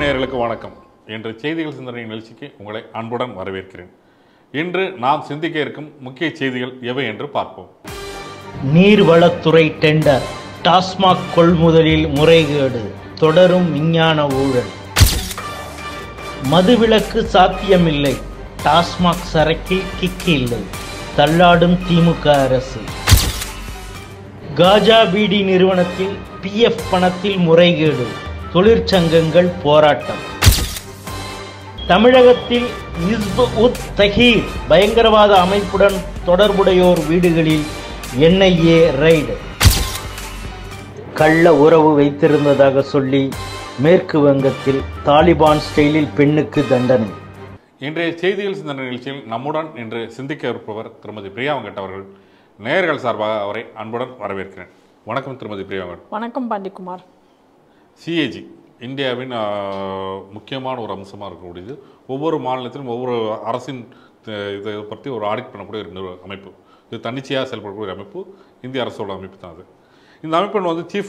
நேயர்களுக்கு வணக்கம் இன்று செய்திகள் சிந்தனை நிகழ்ச்சிக்கு உங்களை அன்புடன் வரவேற்கிறேன் இன்று நாம் சிந்திக்க இருக்கும் முக்கிய செய்திகள் எவை என்று பார்ப்போம் நீர்வளத்துறை டெண்டர் டாஸ்மாக் கொள்முதலில் முறைகேடு தொடரும் விஞ்ஞான ஊழல் மதுவிலக்கு சாத்தியமில்லை டாஸ்மாக் சரக்கில் கிக்கு இல்லை தள்ளாடும் திமுக அரசு காஜா பீடி நிறுவனத்தில் பிஎஃப் பணத்தில் முறைகேடு தொழிற்சங்கங்கள் போராட்டம் தமிழகத்தில் இஸ்பு உத் தஹீர் பயங்கரவாத அமைப்புடன் தொடர்புடையோர் வீடுகளில் என்ஐஏ ரெய்டு கள்ள உறவு வைத்திருந்ததாக சொல்லி மேற்கு வங்கத்தில் தாலிபான் ஸ்டைலில் பெண்ணுக்கு தண்டனை இன்றைய செய்திகள் சிந்தனை நிகழ்ச்சியில் நம்முடன் இன்று சிந்திக்க இருப்பவர் திருமதி பிரியா வெங்கட் அவர்கள் நேயர்கள் சார்பாக அவரை அன்புடன் வரவேற்கிறேன் வணக்கம் திருமதி பிரியா வெங்கட் வணக்கம் பாண்டிக்குமார் சிஏஜி இந்தியாவின் ஆஹ், முக்கியமான ஒரு அம்சமாக இருக்கக்கூடியது ஒவ்வொரு மாநிலத்திலும் ஒவ்வொரு அரசின் த- இதை பற்றி ஒரு ஆடிட் பண்ணக்கூடிய ஒரு நிறுவ அமைப்பு இது தன்னிச்சையாக செயல்படக்கூடிய ஒரு அமைப்பு இந்திய அரசோட அமைப்பு தான் அது இந்த அமைப்பின் வந்து சீஃப்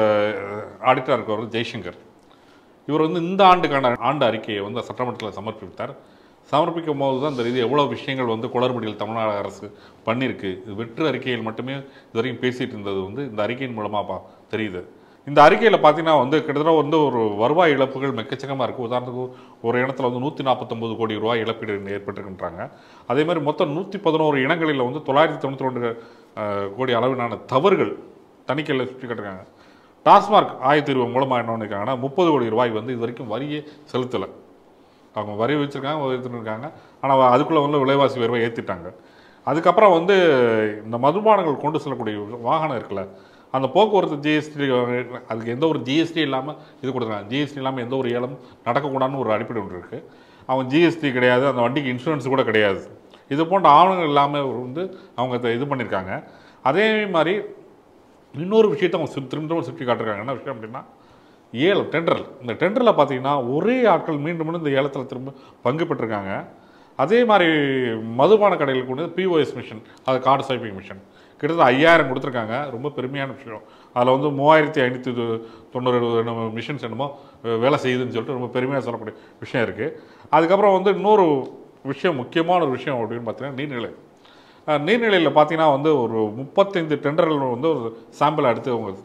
ஆடிட்டராக இருக்கவர் ஜெய்சங்கர் இவர் வந்து இந்த ஆண்டுக்கான ஆண்டு அறிக்கையை வந்து சட்டமன்றத்தில் சமர்ப்பித்தார் சமர்ப்பிக்கும் போது தான் இந்த இது எவ்வளோ விஷயங்கள் வந்து குளறுபடியில் தமிழ்நாடு அரசு பண்ணியிருக்கு இது வெற்று அறிக்கையில் மட்டுமே இதுவரைக்கும் பேசிகிட்டு இருந்தது வந்து இந்த அறிக்கையின் மூலமாக பா தெரியுது இந்த அறிக்கையில் பார்த்தீங்கன்னா வந்து கிட்டத்தட்ட வந்து ஒரு வருவாய் இழப்புகள் மெக்கச்சக்கமாக இருக்குது உதாரணத்துக்கு ஒரு இடத்துல வந்து நூற்றி நாற்பத்தொம்பது கோடி ரூபாய் இழப்பீடு ஏற்பட்டிருக்கின்றாங்க அதே மாதிரி மொத்தம் நூற்றி பதினோரு இனங்களில் வந்து தொள்ளாயிரத்தி தொண்ணூற்றி ரெண்டு அஹ், கோடி அளவிலான தவறுகள் தணிக்கையில் சுற்றி கட்டுறாங்க டாஸ்மார்க் ஆயத்தீர்வு மூலமாக என்ன பண்ணிருக்காங்கன்னா முப்பது கோடி ரூபாய் வந்து இது வரைக்கும் வரியே செலுத்தலை அவங்க வரி வச்சுருக்காங்க வரி இருக்காங்க ஆனால் அதுக்குள்ளே வந்து விலைவாசி உயர்வை ஏற்றிட்டாங்க அதுக்கப்புறம் வந்து இந்த மதுபானங்கள் கொண்டு செல்லக்கூடிய வாகனம் இருக்குல்ல அந்த போக்குவரத்து ஜிஎஸ்டி அதுக்கு எந்த ஒரு ஜிஎஸ்டி இல்லாமல் இது கொடுத்துருக்காங்க ஜிஎஸ்டி இல்லாமல் எந்த ஒரு ஏலம் நடக்கக்கூடாதுன்னு ஒரு அடிப்படை ஒன்று இருக்குது அவங்க ஜிஎஸ்டி கிடையாது அந்த வண்டிக்கு இன்சூரன்ஸ் கூட கிடையாது இது போன்ற ஆவணங்கள் இல்லாமல் வந்து அவங்க இதை இது பண்ணியிருக்காங்க அதே மாதிரி இன்னொரு விஷயத்தை அவங்க சுத்தி- திரும்ப திரும்ப சுற்றி காட்டுறாங்க என்ன விஷயம் அப்படின்னா ஏலம் டெண்டர் இந்த டெண்டரில் பார்த்தீங்கன்னா ஒரே ஆட்கள் மீண்டும் மீண்டும் இந்த ஏலத்தில் திரும்ப பங்கு பெற்றிருக்காங்க அதே மாதிரி மதுபான கடைகளுக்கு கொண்டு பிஓஎஸ் மிஷின் அது கார்டு ஸ்வைப்பிங் மிஷின் கிட்டத்தட்ட ஐயாயிரம் கொடுத்துருக்காங்க ரொம்ப பெருமையான விஷயம் அதில் வந்து மூவாயிரத்தி ஐநூற்றி தொண்ணூறு என்னமோ மிஷின்ஸ் என்னமோ அஹ், வேலை செய்யுதுன்னு சொல்லிட்டு ரொம்ப பெருமையாக சொல்லக்கூடிய விஷயம் இருக்குது அதுக்கப்புறம் வந்து இன்னொரு விஷயம் முக்கியமான ஒரு விஷயம் அப்படின்னு பார்த்தீங்கன்னா நீர்நிலை அஹ், நீர்நிலையில் பார்த்தீங்கன்னா வந்து ஒரு முப்பத்தைந்து டெண்டர்கள் வந்து ஒரு சாம்பிள் எடுத்து அவங்க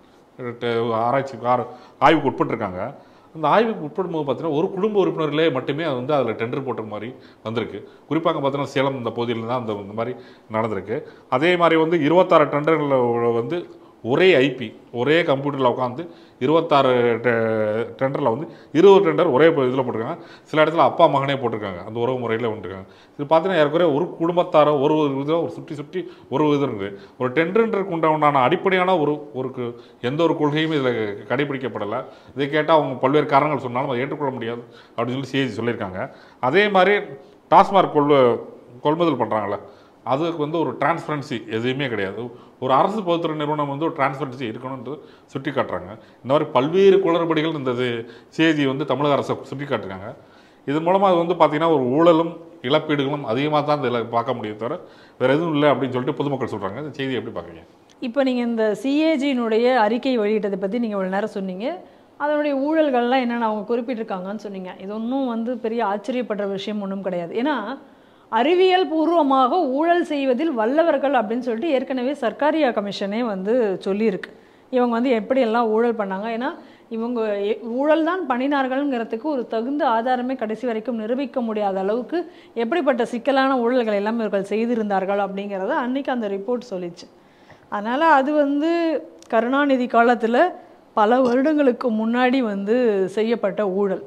டெ- ஆராய்ச்சி ஆர- ஆய்வுக்கு உட்பட்டிருக்காங்க அந்த ஆய்வுக்கு உட்படும் போது பார்த்தீங்கன்னா ஒரு குடும்ப உறுப்பினர்களே மட்டுமே அது வந்து அதில் டெண்டர் போட்ட மாதிரி வந்திருக்கு குறிப்பாக பார்த்தீங்கன்னா சேலம் இந்த பகுதியில் தான் அந்த இந்த மாதிரி நடந்திருக்கு அதே மாதிரி வந்து இருபத்தாறு டெண்டர்களில் வந்து ஒரே ஐபி ஒரே கம்ப்யூட்டரில் உட்காந்து இருபத்தாறு டெண்டரில் வந்து இருபது டெண்டர் ஒரே இதில் போட்டிருக்காங்க சில இடத்துல அப்பா மகனே போட்டிருக்காங்க அந்த உறவு முறையில் வந்துருக்காங்க இது பார்த்தீங்கன்னா ஏற்கனவே ஒரு குடும்பத்தாரோ ஒரு ஒரு இதில் ஒரு சுற்றி சுற்றி ஒரு இது இருக்குது ஒரு டெண்டருக்கு உண்டான அடிப்படையான ஒரு ஒரு கு- எந்த ஒரு கொள்கையும் இதில் கடைபிடிக்கப்படலை இதை கேட்டால் அவங்க பல்வேறு காரணங்கள் சொன்னாலும் அதை ஏற்றுக்கொள்ள முடியாது அப்படின்னு சொல்லி சிஏஜி சொல்லியிருக்காங்க அதே மாதிரி டாஸ்மாக் கொள் கொள்முதல் பண்ணுறாங்களே அதுக்கு வந்து ஒரு டிரான்ஸ்பரன்சி எதுவுமே கிடையாது ஒரு அரசு பொதுத்துறை நிறுவனம் வந்து ஒரு டிரான்ஸ்பரன்சி இருக்கணுன்றது சுட்டி காட்டுறாங்க இந்த மாதிரி பல்வேறு குளறுபடிகள் இந்த சிஏஜி வந்து தமிழக அரசை சுட்டி காட்டுறாங்க இதன் மூலமாக அது வந்து பார்த்திங்கன்னா ஒரு ஊழலும் இழப்பீடுகளும் அதிகமாக தான் இதில் பார்க்க முடியும் தவிர வேறு எதுவும் இல்லை அப்படின்னு சொல்லிட்டு பொதுமக்கள் சொல்கிறாங்க இந்த செய்தி எப்படி பார்க்குறீங்க இப்போ நீங்கள் இந்த சிஏஜியினுடைய அறிக்கை வெளியிட்டதை பற்றி நீங்கள் இவ்வளோ நேரம் சொன்னீங்க அதனுடைய ஊழல்கள்லாம் என்னென்ன அவங்க குறிப்பிட்டிருக்காங்கன்னு சொன்னீங்க இது ஒன்றும் வந்து பெரிய ஆச்சரியப்படுற விஷயம் ஒன்றும் கிடையாது ஏன்னா அறிவியல் பூர்வமாக ஊழல் செய்வதில் வல்லவர்கள் அப்படின்னு சொல்லிட்டு ஏற்கனவே சர்க்காரியா கமிஷனே வந்து சொல்லியிருக்கு இவங்க வந்து எப்படியெல்லாம் ஊழல் பண்ணாங்க ஏன்னா இவங்க எ- ஊழல் தான் பண்ணினார்கள்ங்கிறதுக்கு ஒரு தகுந்த ஆதாரமே கடைசி வரைக்கும் நிரூபிக்க முடியாத அளவுக்கு எப்படிப்பட்ட சிக்கலான ஊழல்கள் எல்லாம் இவர்கள் செய்திருந்தார்கள் அப்படிங்கிறத அன்னைக்கு அந்த ரிப்போர்ட் சொல்லிச்சு அதனால் அது வந்து கருணாநிதி காலத்தில் பல வருடங்களுக்கு முன்னாடி வந்து செய்யப்பட்ட ஊழல்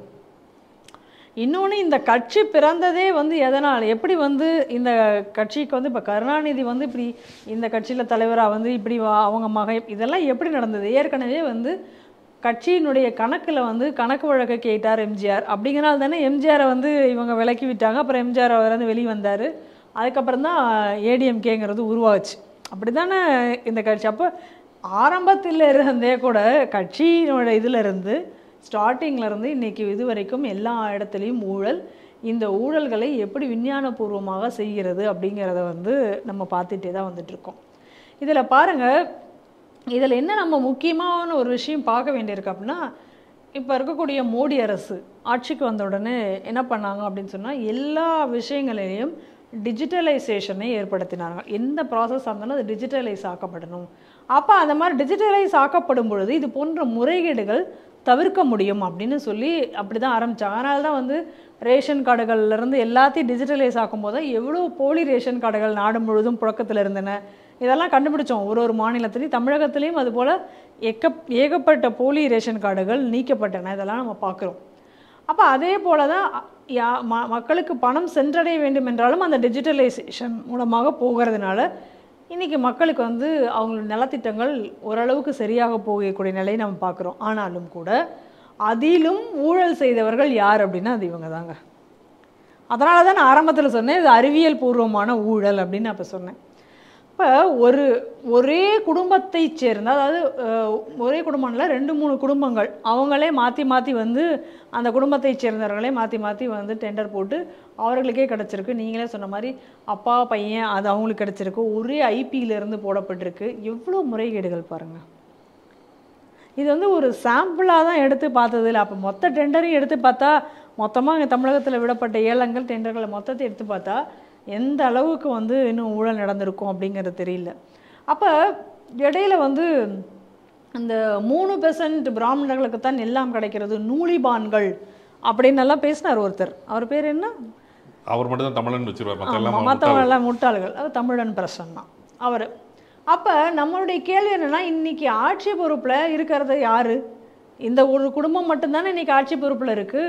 இன்னொன்று இந்த கட்சி பிறந்ததே வந்து எதனால் எப்படி வந்து இந்த கட்சிக்கு வந்து இப்போ கருணாநிதி வந்து இப்படி இந்த கட்சியில் தலைவராக வந்து இப்படி வா- அவங்க மகன் இதெல்லாம் எப்படி நடந்தது ஏற்கனவே வந்து கட்சியினுடைய கணக்கில் வந்து கணக்கு வழக்கு கேட்டார் எம்ஜிஆர் அப்படிங்கிறனால தானே எம்ஜிஆரை வந்து இவங்க விலக்கி விட்டாங்க அப்புறம் எம்ஜிஆர் அவர் வந்து வெளியே வந்தார் அதுக்கப்புறம் தான் ஏடிஎம்கேங்கிறது உருவாச்சு அப்படி தானே இந்த கட்சி அப்போ ஆரம்பத்தில் இருந்தே கூட கட்சியினோட இதில் இருந்து ஸ்டார்டிங்ல இருந்து இன்னைக்கு இது வரைக்கும் எல்லா இடத்துலையும் ஊழல் இந்த ஊழல்களை எப்படி விஞ்ஞானபூர்வமாக செய்கிறது அப்படிங்கிறத வந்து நம்ம பார்த்துட்டே தான் வந்துட்டு இருக்கோம் இதில் பாருங்க இதில் என்ன நம்ம முக்கியமான ஒரு விஷயம் பார்க்க வேண்டியிருக்கு அப்படின்னா இப்போ இருக்கக்கூடிய மோடி அரசு ஆட்சிக்கு வந்த உடனே என்ன பண்ணாங்க அப்படின்னு சொன்னால் எல்லா விஷயங்களையும் டிஜிட்டலைசேஷனை ஏற்படுத்தினாங்க எந்த ப்ராசஸ் இருந்தாலும் அது டிஜிட்டலைஸ் ஆக்கப்படணும் அப்போ அந்த மாதிரி டிஜிட்டலைஸ் ஆக்கப்படும் பொழுது இது போன்ற முறைகேடுகள் தவிர்க்க முடியும் அப்படின்னு சொல்லி அப்படி தான் ஆரம்பித்தாங்க அதனால தான் வந்து ரேஷன் கார்டுகள்ல இருந்து எல்லாத்தையும் டிஜிட்டலைஸ் ஆக்கும்போது தான் எவ்வளோ போலி ரேஷன் கார்டுகள் நாடு முழுவதும் புழக்கத்தில் இருந்தன இதெல்லாம் கண்டுபிடிச்சோம் ஒரு ஒரு மாநிலத்திலையும் தமிழகத்திலையும் அதுபோல் எக்க ஏகப்பட்ட போலி ரேஷன் கார்டுகள் நீக்கப்பட்டன இதெல்லாம் நம்ம பார்க்குறோம் அப்போ அதே போல தான் யா ம மக்களுக்கு பணம் சென்றடைய வேண்டும் என்றாலும் அந்த டிஜிட்டலைசேஷன் மூலமாக போகிறதுனால இன்றைக்கி மக்களுக்கு வந்து அவங்களோட நலத்திட்டங்கள் ஓரளவுக்கு சரியாக போகக்கூடிய நிலையை நம்ம பார்க்குறோம் ஆனாலும் கூட அதிலும் ஊழல் செய்தவர்கள் யார் அப்படின்னா அது இவங்க தாங்க அதனால தான் நான் ஆரம்பத்தில் சொன்னேன் இது அறிவியல் பூர்வமான ஊழல் அப்படின்னு நான் இப்போ சொன்னேன் இப்போ ஒரு ஒரே குடும்பத்தை சேர்ந்த அதாவது அஹ், ஒரே குடும்பம்ல ரெண்டு மூணு குடும்பங்கள் அவங்களே மாற்றி மாற்றி வந்து அந்த குடும்பத்தை சேர்ந்தவர்களே மாற்றி மாற்றி வந்து டெண்டர் போட்டு அவர்களுக்கே கிடச்சிருக்கு நீங்களே சொன்ன மாதிரி அப்பா பையன் அது அவங்களுக்கு கிடச்சிருக்கு ஒரே ஐபியில இருந்து போடப்பட்டிருக்கு எவ்வளோ முறைகேடுகள் பாருங்கள் இது வந்து ஒரு சாம்பிளாக தான் எடுத்து பார்த்தது இல்லை அப்போ மொத்த டெண்டரையும் எடுத்து பார்த்தா மொத்தமாக இங்கே தமிழகத்தில் விடப்பட்ட ஏலங்கள் டெண்டர்களை மொத்தத்தை எடுத்து பார்த்தா எந்த அளவுக்கு வந்து இன்னும் ஊழல் நடந்திருக்கும் அப்படிங்கிறது தெரியல அப்போ இடையில வந்து அந்த மூணு பெர்சன்ட் பிராமணர்களுக்கு தான் எல்லாம் கிடைக்கிறது நூலிபான்கள் அப்படின்னு எல்லாம் பேசினார் ஒருத்தர் அவர் பேர் என்ன அவர் மட்டும் தான் தமிழன் வச்சிருவார் மற்ற எல்லாம் மற்றவங்க எல்லாம் முட்டாள்கள் அது தமிழன் பிரசன்னா அவர் அப்போ நம்மளுடைய கேள்வி என்னன்னா இன்னைக்கு ஆட்சி பொறுப்பில் இருக்கிறது யாரு இந்த ஒரு குடும்பம் மட்டும்தானே இன்னைக்கு ஆட்சி பொறுப்பில் இருக்கு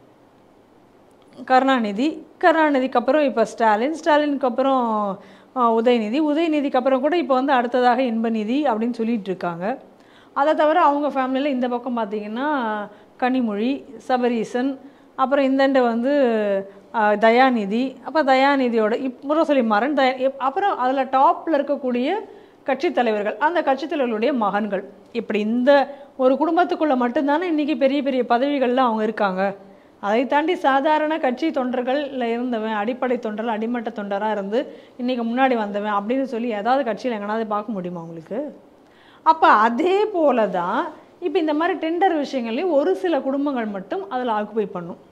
கருணாநிதி கருணாநிதிக்கு அப்புறம் இப்போ ஸ்டாலின் ஸ்டாலினுக்கு அப்புறம் ஆ, உதயநிதி உதயநிதிக்கு அப்புறம் கூட இப்போ வந்து அடுத்ததாக இன்பநிதி அப்படின்னு சொல்லிட்டு இருக்காங்க அதை தவிர அவங்க ஃபேமிலியில் இந்த பக்கம் பார்த்தீங்கன்னா கனிமொழி சபரீசன் அப்புறம் இந்தண்டு வந்து ஆ, தயாநிதி அப்போ தயாநிதியோட இப் முரசொலி மாறன் தயா இப்- அப்புறம் அதில் டாப்பில் இருக்கக்கூடிய கட்சித் தலைவர்கள் அந்த கட்சித் தலைவர்களுடைய மகன்கள் இப்படி இந்த ஒரு குடும்பத்துக்குள்ளே மட்டும்தானே இன்றைக்கி பெரிய பெரிய பதவிகளில் அவங்க இருக்காங்க அதை தாண்டி சாதாரண கட்சி தொண்டர்கள்ல இருந்தவன் அடிப்படை தொண்டர் அடிமட்ட தொண்டராக இருந்து இன்றைக்கி முன்னாடி வந்தவன் அப்படின்னு சொல்லி ஏதாவது கட்சியில் எங்கனாவது பார்க்க முடியுமா உங்களுக்கு அப்போ அதே போல தான் இப்போ இந்த மாதிரி டெண்டர் விஷயங்கள்லையும் ஒரு சில குடும்பங்கள் மட்டும் அதில் ஆக்குபை பண்ணும்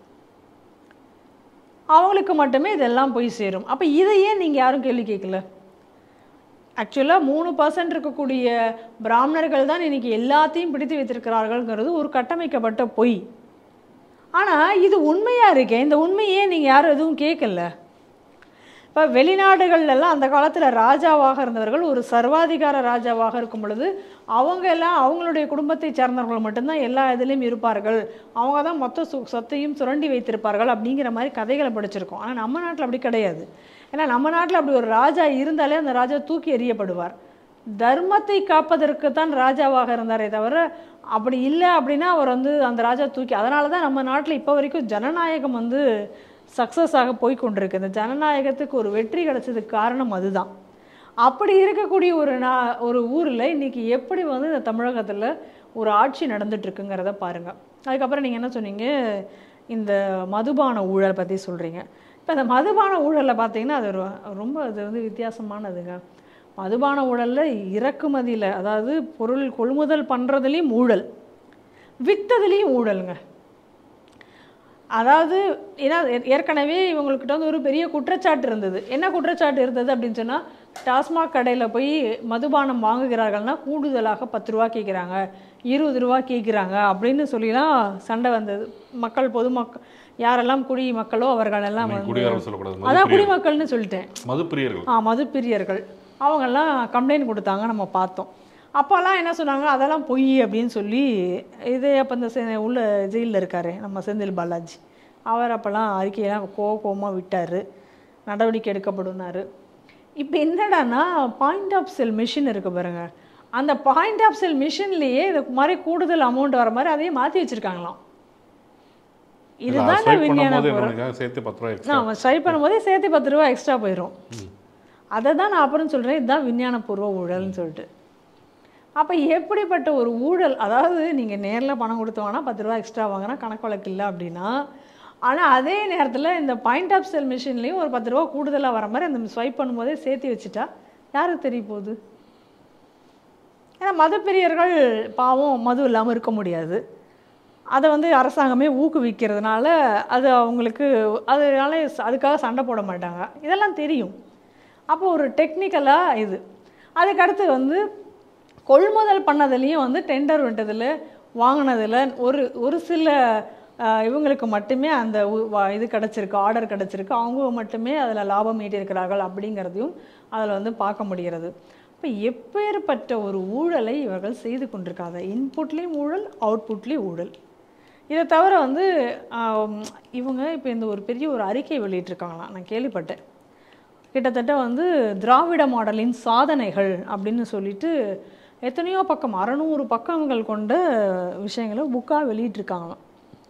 அவங்களுக்கு மட்டுமே இதெல்லாம் போய் சேரும் அப்போ இதை ஏன் நீங்கள் யாரும் கேள்வி கேட்கல ஆக்சுவலாக மூணு பர்சன்ட் இருக்கக்கூடிய பிராமணர்கள் தான் இன்னைக்கு எல்லாத்தையும் பிடித்து வைத்திருக்கிறார்கள்ங்கிறது ஒரு கட்டமைக்கப்பட்ட பொய் ஆனால் இது உண்மையாக இருக்கே இந்த உண்மையே நீங்கள் யாரும் எதுவும் கேட்கல இப்போ வெளிநாடுகள்லாம் அந்த காலத்தில் ராஜாவாக இருந்தவர்கள் ஒரு சர்வாதிகார ராஜாவாக இருக்கும் பொழுது அவங்க எல்லாம் அவங்களுடைய குடும்பத்தை சேர்ந்தவர்கள் மட்டும்தான் எல்லா இதுலேயும் இருப்பார்கள் அவங்க தான் மொத்த சொ சொத்தையும் சுரண்டி வைத்திருப்பார்கள் அப்படிங்கிற மாதிரி கதைகளை படிச்சிருக்கோம் ஆனால் நம்ம நாட்டில் அப்படி கிடையாது ஏன்னா நம்ம நாட்டில் அப்படி ஒரு ராஜா இருந்தாலே அந்த ராஜா தூக்கி எறியப்படுவார் தர்மத்தை காப்பதற்கு தான் ராஜாவாக இருந்தாரே தவிர அப்படி இல்லை அப்படின்னா அவர் வந்து அந்த ராஜா தூக்கி அதனால தான் நம்ம நாட்டில் இப்போ வரைக்கும் ஜனநாயகம் வந்து சக்ஸஸ் ஆக போய் கொண்டிருக்கு இந்த ஜனநாயகத்துக்கு ஒரு வெற்றி கிடைச்சதுக்கு காரணம் அதுதான் அப்படி இருக்கக்கூடிய ஒரு நா ஒரு ஊரில் இன்னைக்கு எப்படி வந்து இந்த தமிழகத்தில் ஒரு ஆட்சி நடந்துட்டு இருக்குங்கிறத பாருங்க அதுக்கப்புறம் நீங்கள் என்ன சொன்னீங்க இந்த மதுபான ஊழல் பற்றி சொல்கிறீங்க இப்போ இந்த மதுபான ஊழலில் பார்த்தீங்கன்னா அது ஒரு- ரொம்ப அது வந்து வித்தியாசமானதுங்க மதுபான ஊழலில் இறக்குமதியில் அதாவது பொருள் கொள்முதல் பண்ணுறதுலேயும் ஊழல் விற்றதுலேயும் ஊழலுங்க அதாவது ஏன்னா ஏ- ஏற்கனவே இவங்கக்கிட்ட வந்து ஒரு பெரிய குற்றச்சாட்டு இருந்தது என்ன குற்றச்சாட்டு இருந்தது அப்படின்னு சொன்னால் டாஸ்மாக் கடையில் போய் மதுபானம் வாங்குகிறார்கள்னா கூடுதலாக பத்து ரூபா கேட்குறாங்க இருபது ரூபா கேட்குறாங்க அப்படின்னு சொல்லிலாம் சண்டை வந்தது மக்கள் பொதுமக்கள் யாரெல்லாம் குடி மக்களோ அவர்களெல்லாம் நீங்க வந்து குடிகாரர் சொல்லக்கூடாது அதான் மதுப்பிரியர்கள் குடிமக்கள்னு சொல்லிட்டேன் மதுப்பிரியர்கள் ஆ மதுப்பிரியர்கள் அவங்கெல்லாம் கம்ப்ளைண்ட் கொடுத்தாங்க நம்ம பார்த்தோம் அப்போல்லாம் என்ன சொன்னாங்க அதெல்லாம் பொய் அப்படின்னு சொல்லி இது அப்போ இந்த செ- உள்ள ஜெயிலில் இருக்காரு நம்ம செந்தில் பாலாஜி அவர் அப்போல்லாம் அறிக்கையெல்லாம் கோவ கோவமாக விட்டார் நடவடிக்கை எடுக்கப்படுனாரு இப்போ என்னடான்னா பாயிண்ட் ஆஃப் செல் மிஷின் இருக்கு பாருங்க அந்த பாயிண்ட் ஆஃப் செல் மிஷின்லேயே இது மாதிரி கூடுதல் அமௌண்ட் வர மாதிரி அதையே மாற்றி வச்சுருக்காங்களாம் இதுதாங்க ஸ்வைப் விஞ்ஞான பண்ணும்போது பொருள் என்னோட சேர்த்து பத்து ரூபாய் extra. நான் அவன் ஸ்ட்ரை பண்ணும்போதே சேர்த்து பத்து ரூபா எக்ஸ்ட்ரா போயிடும் அதை தான் நான் அப்புறம் சொல்கிறேன் இதுதான் விஞ்ஞானபூர்வ ஊழல்னு சொல்லிட்டு அப்போ எப்படிப்பட்ட ஒரு ஊழல் அதாவது நீங்கள் நேரில் பணம் கொடுத்து வாங்கினா பத்து ரூபா எக்ஸ்ட்ரா வாங்கினா கணக்கு வழக்கு இல்லை அப்படின்னா ஆனால் அதே நேரத்தில் இந்த பாயிண்ட் ஆஃப் செல் மிஷின்லேயும் ஒரு பத்து ரூபா கூடுதலாக வர மாதிரி அந்த ஸ்வைப் பண்ணும்போதே சேர்த்து வச்சுட்டா யாருக்கு தெரிய போகுது ஏன்னா மது பிரியர்கள் பாவம் மது இல்லாமல் இருக்க முடியாது அதை வந்து அரசாங்கமே ஊக்குவிக்கிறதுனால அது அவங்களுக்கு அதனால ச- அதுக்காக சண்டை போட மாட்டாங்க இதெல்லாம் தெரியும் அப்போ ஒரு டெக்னிக்கலாக இது அதுக்கடுத்து வந்து கொள்முதல் பண்ணதுலேயும் வந்து டெண்டர் விட்டதில் வாங்கினதில் ஒரு ஒரு சில ஆஹ், இவங்களுக்கு மட்டுமே அந்த உ- வா- இது கிடச்சிருக்கு ஆர்டர் கிடச்சிருக்கு அவங்க மட்டுமே அதில் லாபம் ஈட்டியிருக்கிறார்கள் அப்படிங்கிறதையும் அதில் வந்து பார்க்க முடிகிறது இப்போ எப்பேற்பட்ட ஒரு ஊழலை இவர்கள் செய்து கொண்டிருக்காங்க இன்புட்லேயும் ஊழல் அவுட்புட்லேயும் ஊழல் இதை தவிர வந்து ஆம், இவங்க இப்போ இந்த ஒரு பெரிய ஒரு அறிக்கை வெளியிட்டிருக்காங்களாம் நான் கேள்விப்பட்டேன் கிட்டத்தட்ட வந்து திராவிட மாடலின் சாதனைகள் அப்படின்னு சொல்லிட்டு எத்தனையோ பக்கம் அறநூறு பக்கங்கள் கொண்ட விஷயங்களை புக்காக வெளியிட்டிருக்காங்களாம்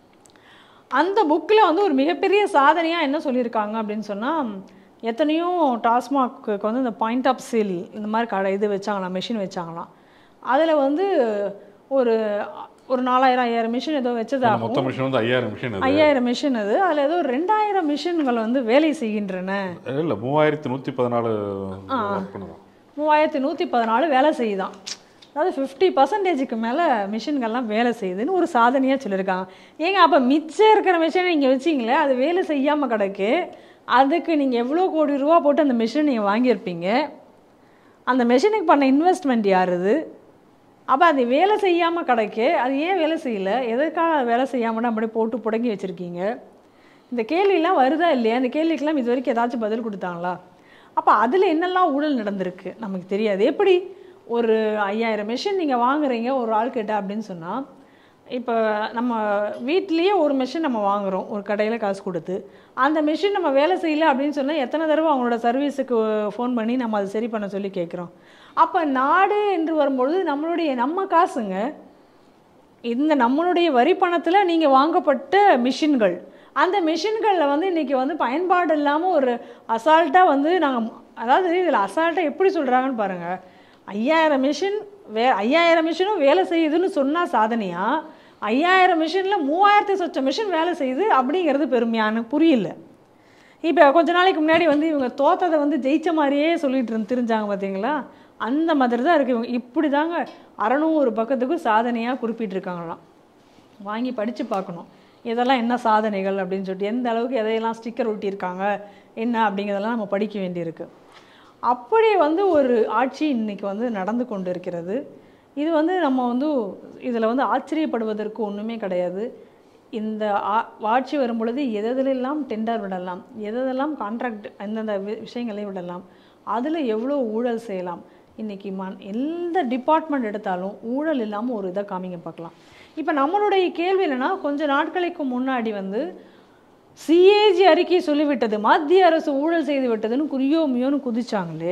அந்த புக்கில் வந்து ஒரு மிகப்பெரிய சாதனையாக என்ன சொல்லியிருக்காங்க அப்படின்னு சொன்னால் எத்தனையோ டாஸ்மாக்கு வந்து இந்த பாயிண்ட் ஆஃப் சேல் இந்த மாதிரி கடை இது வச்சாங்களாம் மிஷின் வச்சாங்களாம் அதில் வந்து ஒரு ஒரு நாலாயிரம் ஐயாயிரம் மிஷின் ஏதோ வச்சதாகவும் மொத்த மிஷின் வந்து ஐயாயிரம் மிஷின் அது ஐயாயிரம் மிஷின் அது அதில் ஏதோ ரெண்டாயிரம் மிஷின்கள் வந்து வேலை செய்கின்றன இல்லை மூவாயிரத்தி நூற்றி பதினாலு ஒர்க் பண்ணுதான் மூவாயிரத்தி நூற்றி பதினாலு வேலை செய்யுதான் அதாவது ஃபிஃப்டி பர்சன்டேஜுக்கு மேலே மிஷின்கள்லாம் வேலை செய்யுதுன்னு ஒரு சாதனையாக சொல்லியிருக்காங்க ஏங்க அப்போ மிச்சம் இருக்கிற மிஷினை நீங்கள் வச்சிங்களே அது வேலை செய்யாமல் கிடக்கு அதுக்கு நீங்கள் எவ்வளோ கோடி ரூபா போட்டு அந்த மிஷினை நீங்கள் வாங்கியிருப்பீங்க அந்த மிஷினுக்கு பண்ண இன்வெஸ்ட்மெண்ட் யாருது அப்போ அது வேலை செய்யாமல் கிடக்கு அது ஏன் வேலை செய்யல எதற்காக அது வேலை செய்யாமல் அப்படியே போட்டு புடங்கி வச்சுருக்கீங்க இந்த கேள்வியெல்லாம் வருதா இல்லையா இந்த கேள்விக்கெல்லாம் இது வரைக்கும் ஏதாச்சும் பதில் கொடுத்தாங்களா அப்போ அதில் என்னெல்லாம் ஊழல் நடந்திருக்கு நமக்கு தெரியாது எப்படி ஒரு ஐயாயிரம் மிஷின் நீங்கள் வாங்குறீங்க ஒரு ஆள் கிட்ட அப்படின்னு சொன்னால் இப்போ நம்ம வீட்லேயே ஒரு மிஷின் நம்ம வாங்குறோம் ஒரு கடையில் காசு கொடுத்து அந்த மிஷின் நம்ம வேலை செய்யல அப்படின்னு சொன்னால் எத்தனை தடவை அவங்களோட சர்வீஸுக்கு ஃபோன் பண்ணி நம்ம அதை சரி பண்ண சொல்லி கேட்குறோம் அப்போ நாடு என்று வரும்பொழுது நம்மளுடைய நம்ம காசுங்க இந்த நம்மளுடைய வரி பணத்தில் நீங்கள் வாங்கப்பட்ட மிஷின்கள் அந்த மிஷின்களில் வந்து இன்றைக்கி வந்து பயன்பாடு இல்லாமல் ஒரு அசால்ட்டாக வந்து நாங்கள் அதாவது இதில் அசால்ட்டாக எப்படி சொல்கிறாங்கன்னு பாருங்கள் ஐயாயிரம் மிஷின் வே ஐயாயிரம் மிஷினும் வேலை செய்யுதுன்னு சொன்னால் சாதனையா ஐயாயிரம் மிஷினில் மூவாயிரத்தி சொச்ச மிஷின் வேலை செய்யுது அப்படிங்கிறது பெருமையானு புரியல இப்போ கொஞ்ச நாளைக்கு முன்னாடி வந்து இவங்க தோத்ததை வந்து ஜெயிச்ச மாதிரியே சொல்லிட்டு இருந்து தெரிஞ்சாங்க பார்த்தீங்களா அந்த மாதிரி தான் இருக்கு இவங்க இப்படி தாங்க அறநூறு பக்கத்துக்கு சாதனையாக குறிப்பிட்டிருக்காங்களாம் வாங்கி படித்து பார்க்கணும் இதெல்லாம் என்ன சாதனைகள் அப்படின்னு சொல்லிட்டு எந்த அளவுக்கு எதையெல்லாம் ஸ்டிக்கர் ஒட்டியிருக்காங்க என்ன அப்படிங்கிறதெல்லாம் நம்ம படிக்க வேண்டியிருக்கு அப்படி வந்து ஒரு ஆட்சி இன்னைக்கு வந்து நடந்து கொண்டு இருக்கிறது இது வந்து நம்ம வந்து இதில் வந்து ஆச்சரியப்படுவதற்கு ஒன்றுமே கிடையாது இந்த ஆ- ஆட்சி வரும் பொழுது எதெல்லாம் டெண்டர் விடலாம் எதெல்லாம் கான்ட்ராக்ட் அந்தந்த வி- விஷயங்களை விடலாம் அதில் எவ்வளோ ஊழல் செய்யலாம் இன்றைக்கி மன் எந்த டிபார்ட்மெண்ட் எடுத்தாலும் ஊழல் இல்லாமல் ஒரு இதை காமிங்க பார்க்கலாம் இப்போ நம்மளுடைய கேள்வி என்னென்னா கொஞ்ச நாட்களுக்கு முன்னாடி வந்து சிஏஜி அறிக்கை சொல்லிவிட்டது மத்திய அரசு ஊழல் செய்து விட்டதுன்னு குறியோ மியோன்னு குதிச்சாங்களே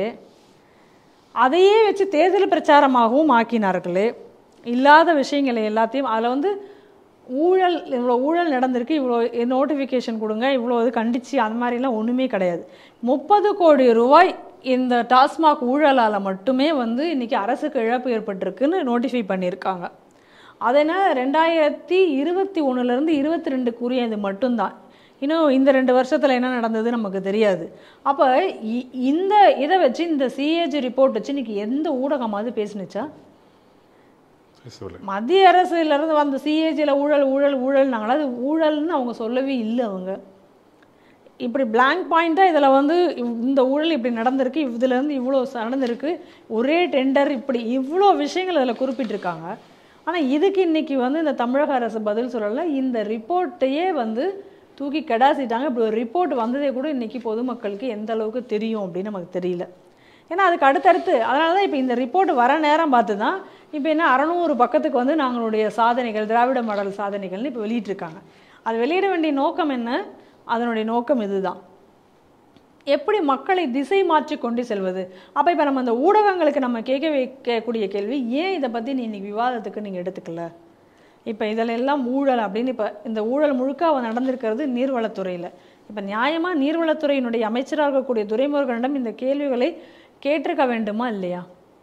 அதையே வச்சு தேர்தல் பிரச்சாரமாகவும் ஆக்கினார்களே இல்லாத விஷயங்களை எல்லாத்தையும் அதில் வந்து ஊழல் இவ்வளோ ஊழல் நடந்திருக்கு இவ்வளோ நோட்டிஃபிகேஷன் கொடுங்க இவ்வளோ இது கண்டிச்சு அந்த மாதிரிலாம் ஒன்றுமே கிடையாது முப்பது கோடி ரூபாய் இந்த டாஸ்மாக் ஊழலால் மட்டுமே வந்து இன்றைக்கி அரசுக்கு இழப்பு ஏற்பட்டிருக்குன்னு நோட்டிஃபை பண்ணியிருக்காங்க அதனால் ரெண்டாயிரத்தி இருபத்தி ஒன்றுலேருந்து இருபத்தி ரெண்டுக்குரியது மட்டும்தான் இன்னும் இந்த ரெண்டு வருஷத்தில் என்ன நடந்தது நமக்கு தெரியாது அப்போ இ- இந்த இதை வச்சு இந்த சிஏஜி ரிப்போர்ட் வச்சு இன்னைக்கு எந்த ஊடகமாவது பேசுனுச்சா பேசவில்லை மத்திய அரசுலேருந்து வந்த சிஏஜியில் ஊழல் ஊழல் ஊழல்னாங்களா அது ஊழல்னு அவங்க சொல்லவே இல்லை அவங்க இப்படி blank பாயிண்ட்டாக இதில் வந்து இவ்- இந்த ஊழல் இப்படி நடந்திருக்கு இதுலேருந்து இவ்வளோ ச- நடந்திருக்கு ஒரே டெண்டர் இப்படி இவ்வளோ விஷயங்கள் அதில் குறிப்பிட்டிருக்காங்க ஆனால் இதுக்கு இன்னைக்கு வந்து இந்த தமிழக அரசு பதில் சொல்லலை இந்த ரிப்போர்ட்டையே வந்து தூக்கி கெடாசிட்டாங்க இப்படி ஒரு ரிப்போர்ட் வந்ததே கூட இன்னைக்கு பொதுமக்களுக்கு எந்த அளவுக்கு தெரியும் அப்படின்னு நமக்கு தெரியல ஏன்னா அதுக்கு அடுத்தடுத்து அதனால தான் இப்போ இந்த ரிப்போர்ட் வர நேரம் பார்த்து தான் இப்போ என்ன அறநூறு பக்கத்துக்கு வந்து நாங்களுடைய சாதனைகள் திராவிட மாடல் சாதனைகள்னு இப்போ வெளியிட்டிருக்காங்க அது வெளியிட வேண்டிய நோக்கம் என்ன அதனுடைய நோக்கம் இதுதான் எப்படி மக்களை திசை மாற்றி கொண்டு செல்வது அப்போ இப்போ நம்ம அந்த ஊடகங்களுக்கு நம்ம கேட்க வைக்கக்கூடிய கேள்வி ஏன் இதை பற்றி நீ இன்னைக்கு விவாதத்துக்கு நீங்கள் எடுத்துக்கல இப்போ இதில் எல்லாம் ஊழல் அப்படின்னு இப்போ இந்த ஊழல் முழுக்க அவன் நடந்திருக்கிறது நீர்வளத்துறையில் இப்போ நியாயமாக நீர்வளத்துறையினுடைய அமைச்சராக இருக்கக்கூடிய துரைமுருகனிடம் இந்த கேள்விகளை கேட்டிருக்க வேண்டுமா இல்லையா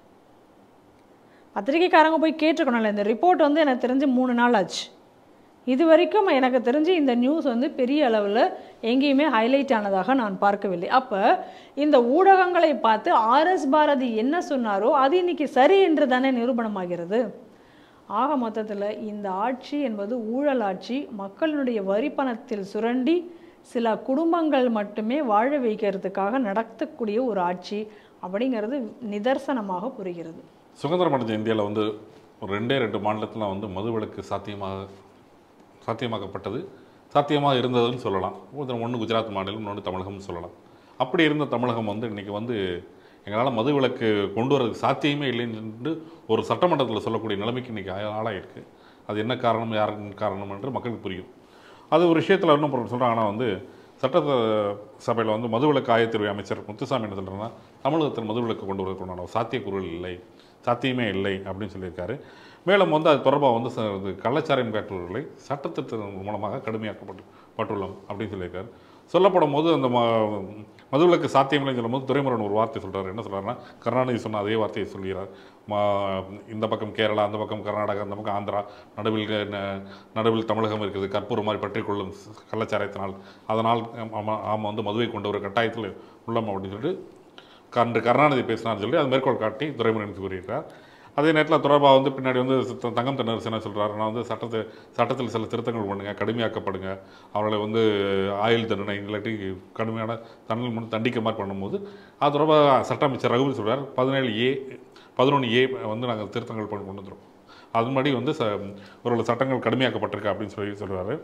பத்திரிக்கைக்காரங்க போய் கேட்டிருக்கணும்ல இந்த ரிப்போர்ட் வந்து எனக்கு தெரிஞ்சு மூணு நாள் ஆச்சு இது வரைக்கும் எனக்கு தெரிஞ்சு இந்த நியூஸ் வந்து பெரிய அளவில் எங்கேயுமே ஹைலைட் ஆனதாக நான் பார்க்கவில்லை அப்போ இந்த ஊடகங்களை பார்த்து ஆர்எஸ் பாரதி என்ன சொன்னாரோ அது இன்னைக்கு சரி என்று தானே நிரூபணமாகிறது ஆக மொத்தத்தில் இந்த ஆட்சி என்பது ஊழல் ஆட்சி மக்களுடைய வரி பணத்தில் சுரண்டி சில குடும்பங்கள் மட்டுமே வாழ வைக்கிறதுக்காக நடத்தக்கூடிய ஒரு ஆட்சி அப்படிங்கிறது நிதர்சனமாக புரிகிறது சுதந்திரம் அடைஞ்ச இந்தியாவில் வந்து ஒரு ரெண்டே ரெண்டு மாநிலத்தில் வந்து மதுவிலக்கு சாத்தியமாக சாத்தியமாக்கப்பட்டது சாத்தியமாக இருந்ததுன்னு சொல்லலாம் ஒன்று குஜராத் மாநிலம் இன்னொன்று தமிழகம்னு சொல்லலாம் அப்படி இருந்த தமிழகம் வந்து இன்றைக்கி வந்து எங்களால் மதுவிலக்கு கொண்டு வரதுக்கு சாத்தியமே இல்லைன்னு ஒரு சட்டமன்றத்தில் சொல்லக்கூடிய நிலைமைக்கு இன்றைக்கி ஆளாயிருக்கு அது என்ன காரணம் யாருக்கு காரணம் என்று மக்களுக்கு புரியும் அது ஒரு விஷயத்தில் இன்னும் சொல்கிறாங்கன்னா வந்து சட்ட சபையில் வந்து மதுவிலக்கு ஆயத்தீர்வை அமைச்சர் முத்துசாமி என்ன சொல்கிறாங்கன்னா தமிழகத்தில் மதுவிலக்கு கொண்டு வருவதற்கான சாத்தியக்கூறுகள் இல்லை சாத்தியமே இல்லை அப்படின்னு சொல்லியிருக்காரு மேலும் வந்து அது தொடர்பாக வந்து ச- இது கள்ளச்சாராயம் காட்டுபவர்களை சட்டத்திட்டத்தின் மூலமாக கடுமையாக்கப்பட்டு பட்டுள்ளோம் அப்படின்னு சொல்லியிருக்காரு சொல்லப்படும் போது அந்த ம மதுவிலக்கு சாத்தியமில்லைன்னு சொல்லும்போது துரைமுருகன் ஒரு வார்த்தை சொல்றாரு என்ன சொல்றாருன்னா கருணாநிதி சொன்ன அதே வார்த்தையை சொல்கிறார் மா இந்த பக்கம் கேரளா அந்த பக்கம் கர்நாடகா அந்த பக்கம் ஆந்திரா நடுவில் க- ந- நடுவில் தமிழகம் இருக்குது கற்பூரம் மாதிரி பற்றி கொள்ளும் கள்ளச்சாராயத்தினால் அதனால் ஆமாம் ஆமாம் வந்து மதுவை கொண்டு ஒரு கட்டாயத்தில் உள்ளோம் அப்படின்னு சொல்லிட்டு கன்று கருணாநிதி பேசினார்னு சொல்லி அது மேற்கோள் காட்டி துரைமுருகன் கூறியிருக்கார் அதே நேரத்தில் தொடர்பாக வந்து பின்னாடி வந்து த- தங்கம் தென்னரசு என்ன சொல்கிறாரு நான் வந்து சட்டத்தை சட்டத்தில் சில திருத்தங்கள் பண்ணுங்க கடுமையாக்கப்படுங்க அவர்களை வந்து ஆயுள் தண்டனை இல்லாட்டி கடுமையான தண்டனை முன் தண்டிக்க மாதிரி பண்ணும்போது அது தொடர்பாக சட்ட அமைச்சர் ரகுபதி சொல்றார் பதினேழு ஏ பதினொன்று ஏ வந்து நாங்கள் திருத்தங்கள் பண்ணி கொண்டு வந்துடும் அது முன்னாடி வந்து ச ஒரு சட்டங்கள் கடுமையாக்கப்பட்டிருக்கு அப்படின்னு சொல்லி சொல்றாரு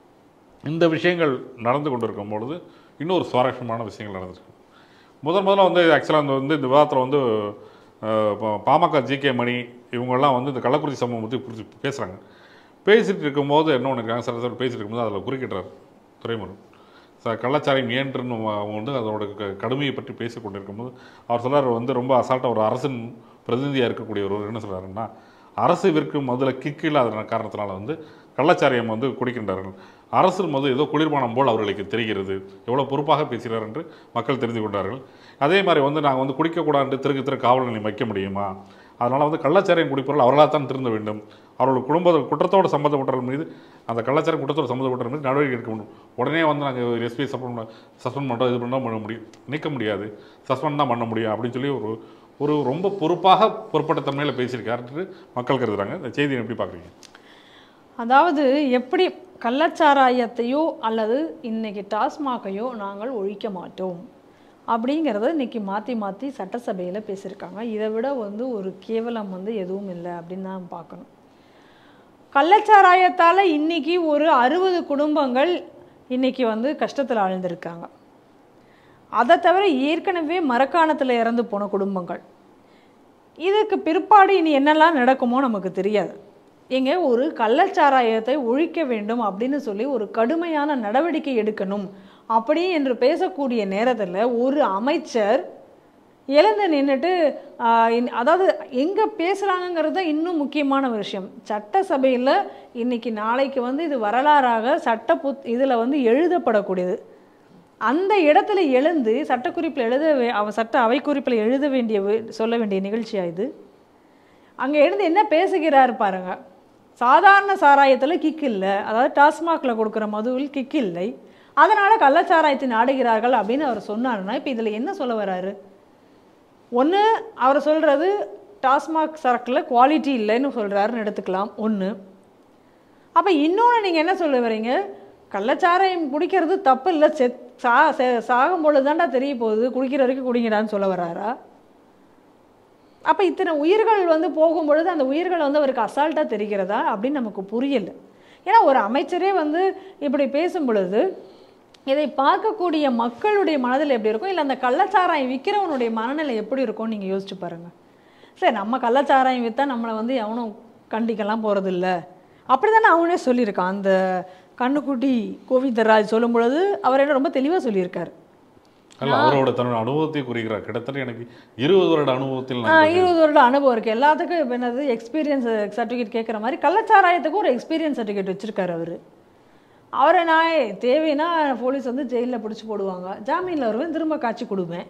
இந்த விஷயங்கள் நடந்து கொண்டிருக்கும் பொழுது இன்னொரு சுவாரஸ்யமான விஷயங்கள் நடந்திருக்கு முதல் முதல்ல வந்து ஆக்சுவலாக அந்த வந்து இந்த விவாதத்தில் வந்து அஹ், பா- பாமக ஜி கே மணி இவங்கெல்லாம் வந்து இந்த கள்ளக்குறிச்சி சம்பவம் பற்றி குறித்து பேசுகிறாங்க பேசிகிட்டு இருக்கும்போது என்ன ஒன்று இருக்காங்க சார் சார் பேசிட்டு இருக்கும்போது அதில் குறுக்கிட்டார் துறைமுருகன் சார் கள்ளச்சாராயம் ஏன்றுன்னு அவங்க வந்து அதோட க- கடுமையை பற்றி பேசி கொண்டிருக்கும்போது அவர் சொல்றாரு வந்து ரொம்ப அசால்ட்டாக ஒரு அரசின் பிரதிநிதியாக இருக்கக்கூடிய ஒரு என்ன சொல்கிறாருன்னா அரசு விற்கும் மதுல கிக்கு இல்லாத காரணத்தினால வந்து கள்ளச்சாராயம் வந்து குடிக்கின்றார்கள் அரசு மது ஏதோ குளிர்பானம் போல் அவர்களுக்கு தெரிகிறது எவ்வளோ பொறுப்பாக பேசுகிறார் என்று மக்கள் தெரிந்து கொண்டார்கள் அதே மாதிரி வந்து நாங்கள் வந்து குடிக்கக்கூடாது திருக்கு திரு காவல் நிலையம் வைக்க முடியுமா அதனால் வந்து கள்ளச்சாராயம் குடிப்பவர்கள் அவர்களாக தான் திருந்த வேண்டும் அவர்கள் குடும்ப குற்றத்தோடு சம்மந்தப்பட்டவர்கள் மீது அந்த கள்ளச்சாரம் குற்றத்தோடு சம்மந்தப்பட்டவர்கள் மீது நடவடிக்கை எடுக்க முடியும் உடனே வந்து நாங்கள் எஸ்பி சஸ்பெண்ட் சஸ்பெண்ட் பண்ணுறோம் இது பண்ணால் பண்ண முடியும் நீக்க முடியாது சஸ்பெண்ட் தான் பண்ண முடியும் அப்படின்னு சொல்லி ஒரு ஒரு ரொம்ப பொறுப்பாக பொறுப்பட்ட தன்மையில் பேசியிருக்காரு மக்கள் கருதுறாங்க இந்த செய்தியை எப்படி பார்க்குறீங்க அதாவது எப்படி கள்ளச்சாராயத்தையோ அல்லது இன்னைக்கு டாஸ்மாகையோ நாங்கள் ஒழிக்க மாட்டோம் அப்படிங்கிறத இன்னைக்கு மாற்றி மாற்றி சட்டசபையில் பேசியிருக்காங்க இதை விட வந்து ஒரு கேவலம் வந்து எதுவும் இல்லை அப்படின்னு தான் பார்க்கணும் கள்ளச்சாராயத்தால் இன்னைக்கு ஒரு அறுபது குடும்பங்கள் இன்னைக்கு வந்து கஷ்டத்தில் ஆழ்ந்திருக்காங்க அதை தவிர ஏற்கனவே மரக்காணத்தில் இறந்து போன குடும்பங்கள் இதுக்கு பிற்பாடு இனி என்னெல்லாம் நடக்குமோ நமக்கு தெரியாது எங்க ஒரு கள்ளச்சாராயத்தை ஒழிக்க வேண்டும் அப்படின்னு சொல்லி ஒரு கடுமையான நடவடிக்கை எடுக்கணும் அப்படி என்று பேசக்கூடிய நேரத்தில் ஒரு அமைச்சர் எழுந்து நின்றுட்டு அதாவது எங்கே பேசுகிறாங்கங்கிறது தான் இன்னும் முக்கியமான விஷயம் சட்டசபையில் இன்னைக்கு நாளைக்கு வந்து இது வரலாறாக சட்ட புத் இதில் வந்து எழுதப்படக்கூடியது அந்த இடத்துல எழுந்து சட்டக்குறிப்பில் எழுத வே- அவ சட்ட அவை குறிப்பில் எழுத வேண்டிய வே- சொல்ல வேண்டிய நிகழ்ச்சியா இது அங்கே எழுந்து என்ன பேசுகிறார் பாருங்க சாதாரண சாராயத்தில் கிக் இல்லை அதாவது டாஸ்மாகில் கொடுக்குற மதுவில் கிக் இல்லை அதனால் கள்ளச்சாராயத்தை நாடுகிறார்கள் அப்படின்னு அவர் சொன்னாருன்னா இப்போ இதில் என்ன சொல்ல வராரு ஒன்று அவர் சொல்கிறது டாஸ்மாக் சரக்கில் குவாலிட்டி இல்லைன்னு சொல்கிறாருன்னு எடுத்துக்கலாம் ஒன்று அப்போ இன்னொன்று நீங்கள் என்ன சொல்ல வரீங்க கள்ளச்சாராயம் குடிக்கிறது தப்பு இல்லை செத் சா செ- சாகும் பொழுது தான்டா தெரிய போகுது குடிக்கிற வரைக்கும் குடிங்கடான்னு சொல்ல வராரா அப்போ இத்தனை உயிர்கள் வந்து போகும் பொழுது அந்த உயிர்கள் வந்து அவருக்கு அசால்ட்டாக தெரிகிறதா அப்படின்னு நமக்கு புரியல ஏன்னா ஒரு அமைச்சரே வந்து இப்படி பேசும் பொழுது இதை பார்க்கக்கூடிய மக்களுடைய மனதில் எப்படி இருக்கும் இல்லை அந்த கள்ளச்சாராயம் விற்கிறவனுடைய மனநிலை எப்படி இருக்கும்னு நீங்கள் யோசிச்சு பாருங்க சரி நம்ம கள்ளச்சாராயம் விற்றா நம்மளை வந்து எவனும் கண்டிக்கலாம் போகிறதில்ல அப்படி தானே அவனே சொல்லியிருக்கான் அந்த கண்ணுக்குட்டி கோவிந்தராஜ் சொல்லும் பொழுது அவர் என்ன ரொம்ப தெளிவாக சொல்லியிருக்காரு அல்ல அவரோட தன்னோட அனுபவத்தை குறிக்கிறார் கிட்டத்தட்ட எனக்கு இருபது வருட அனுபவத்தில் ஆ, நான் இருபது வருட அனுபவம் இருக்குது எல்லாத்துக்கும் இப்போ என்னது எக்ஸ்பீரியன்ஸ் சர்டிஃபிகேட் கேட்குற மாதிரி கள்ளச்சாராயத்துக்கு ஒரு எக்ஸ்பீரியன்ஸ் சர்டிஃபிகேட் வச்சுருக்காரு அவர் அவரை நான் தேவைன்னா போலீஸ் வந்து ஜெயிலில் பிடிச்சி போடுவாங்க ஜாமீனில் வருவேன் திரும்ப காட்சி கொடுப்பேன்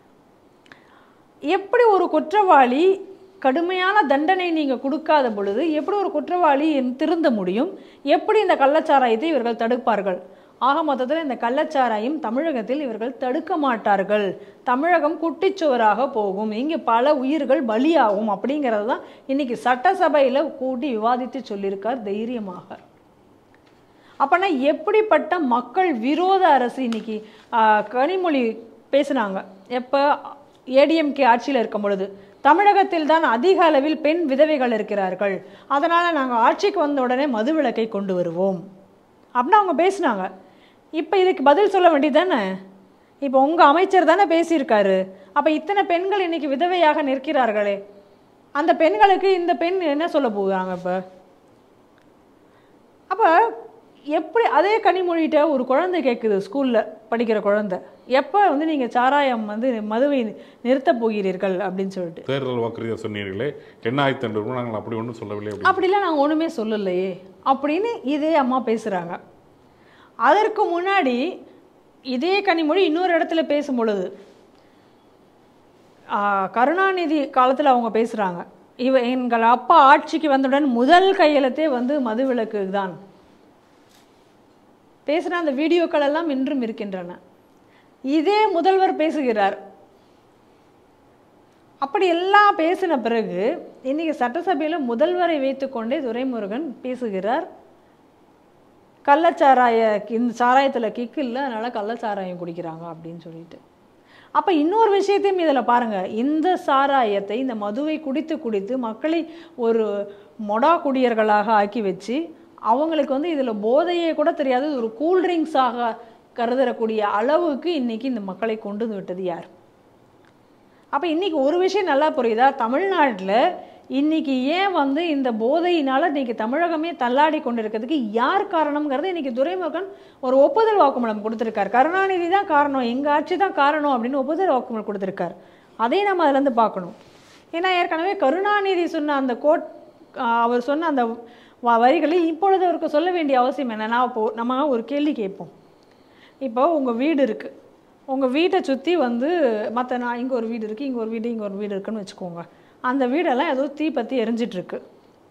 எப்படி ஒரு குற்றவாளி கடுமையான தண்டனை நீங்கள் கொடுக்காத பொழுது எப்படி ஒரு குற்றவாளி என் திருந்த முடியும் எப்படி இந்த கள்ளச்சாராயத்தை இவர்கள் தடுப்பார்கள் ஆக மொத்தத்தில் இந்த கள்ளச்சாராயம் தமிழகத்தில் இவர்கள் தடுக்க மாட்டார்கள் தமிழகம் குட்டிச்சுவராக போகும் இங்கே பல உயிர்கள் பலியாகும் அப்படிங்கிறது தான் இன்னைக்கு சட்டசபையில் கூட்டி விவாதித்து சொல்லியிருக்கார் தைரியமாக அப்போனா எப்படிப்பட்ட மக்கள் விரோத அரசு இன்னைக்கு ஆ, கனிமொழி பேசுனாங்க எப்போ ஏடிஎம்கே ஆட்சியில் இருக்கும் பொழுது தமிழகத்தில் தான் அதிக அளவில் பெண் விதவைகள் இருக்கிறார்கள் அதனால் நாங்கள் ஆட்சிக்கு வந்த உடனே மதுவிலக்கை கொண்டு வருவோம் அப்படின்னு அவங்க பேசுனாங்க இப்போ இதுக்கு பதில் சொல்ல வேண்டியதானே இப்போ உங்கள் அமைச்சர் தானே பேசியிருக்காரு அப்போ இத்தனை பெண்கள் இன்னைக்கு விதவையாக நிற்கிறார்களே அந்த பெண்களுக்கு இந்த பெண் என்ன சொல்ல போகிறாங்க இப்போ அப்போ எப்படி அதே கனிமொழிகிட்ட ஒரு குழந்தை கேட்குது ஸ்கூலில் படிக்கிற குழந்தை எப்போ வந்து நீங்கள் சாராயம் வந்து மதுவை நிறுத்தப் போகிறீர்கள் அப்படின்னு சொல்லிட்டு தேர்தல் வாக்குறுதியை சொன்னீர்களே என்ன ஆயிரத்தி ரெண்டு ரூபாய் நாங்கள் அப்படி ஒன்றும் சொல்லவில்லை அப்படி அப்படிலாம் நாங்கள் ஒன்றுமே சொல்லலையே அப்படின்னு இதே அம்மா பேசுகிறாங்க அதற்கு முன்னாடி இதே கனிமொழி இன்னொரு இடத்துல பேசும் பொழுது ஆ, கருணாநிதி காலத்தில் அவங்க பேசுகிறாங்க இவ எங்கள் அப்பா ஆட்சிக்கு வந்தவுடன் முதல் கையெழுத்தே வந்து மதுவிலக்கு தான் பேசுகிற அந்த வீடியோக்கள் எல்லாம் இன்றும் இருக்கின்றன இதே முதல்வர் பேசுகிறார் அப்படி எல்லாம் பேசின பிறகு இன்னைக்கு சட்டசபையில் முதல்வரை வைத்துக்கொண்டே துரைமுருகன் பேசுகிறார் கள்ளச்சாராய இந்த சாராயத்தில் கிக்கு இல்லை அதனால் கள்ளச்சாராயம் குடிக்கிறாங்க அப்படின்னு சொல்லிட்டு அப்போ இன்னொரு விஷயத்தையும் இதில் பாருங்கள் இந்த சாராயத்தை இந்த மதுவை குடித்து குடித்து மக்களை ஒரு மொடா குடியர்களாக ஆக்கி வச்சு அவங்களுக்கு வந்து இதில் போதையே கூட தெரியாது இது ஒரு கூல்ட்ரிங்க்ஸாக கருதக்கூடிய அளவுக்கு இன்னைக்கு இந்த மக்களை கொண்டு வந்து விட்டது யார் அப்போ இன்னைக்கு ஒரு விஷயம் நல்லா புரியுதா தமிழ்நாட்டில் இன்னைக்கு ஏன் வந்து இந்த போதையினால இன்னைக்கு தமிழகமே தள்ளாடி கொண்டிருக்கிறதுக்கு யார் காரணம்ங்கிறது இன்னைக்கு துரைமுருகன் ஒரு ஒப்புதல் வாக்குமூலம் கொடுத்துருக்கார் கருணாநிதி தான் காரணம் எங்கள் ஆட்சி தான் காரணம் அப்படின்னு ஒப்புதல் வாக்குமூலம் கொடுத்துருக்கார் அதையும் நம்ம அதுலேருந்து பார்க்கணும் ஏன்னா ஏற்கனவே கருணாநிதி சொன்ன அந்த கோட் ஆஹ் அவர் சொன்ன அந்த வ- வரிகளை இப்பொழுது அவருக்கு சொல்ல வேண்டிய அவசியம் என்ன நான் இப்போ நம்ம ஒரு கேள்வி கேட்போம் இப்போ உங்கள் வீடு இருக்குது உங்கள் வீட்டை சுற்றி வந்து மற்ற நான் இங்கே ஒரு வீடு இருக்குது இங்கே ஒரு வீடு இங்கே ஒரு வீடு இருக்குன்னு வச்சுக்கோங்க அந்த வீடெல்லாம் ஏதோ தீ பற்றி எரிஞ்சிட்ருக்கு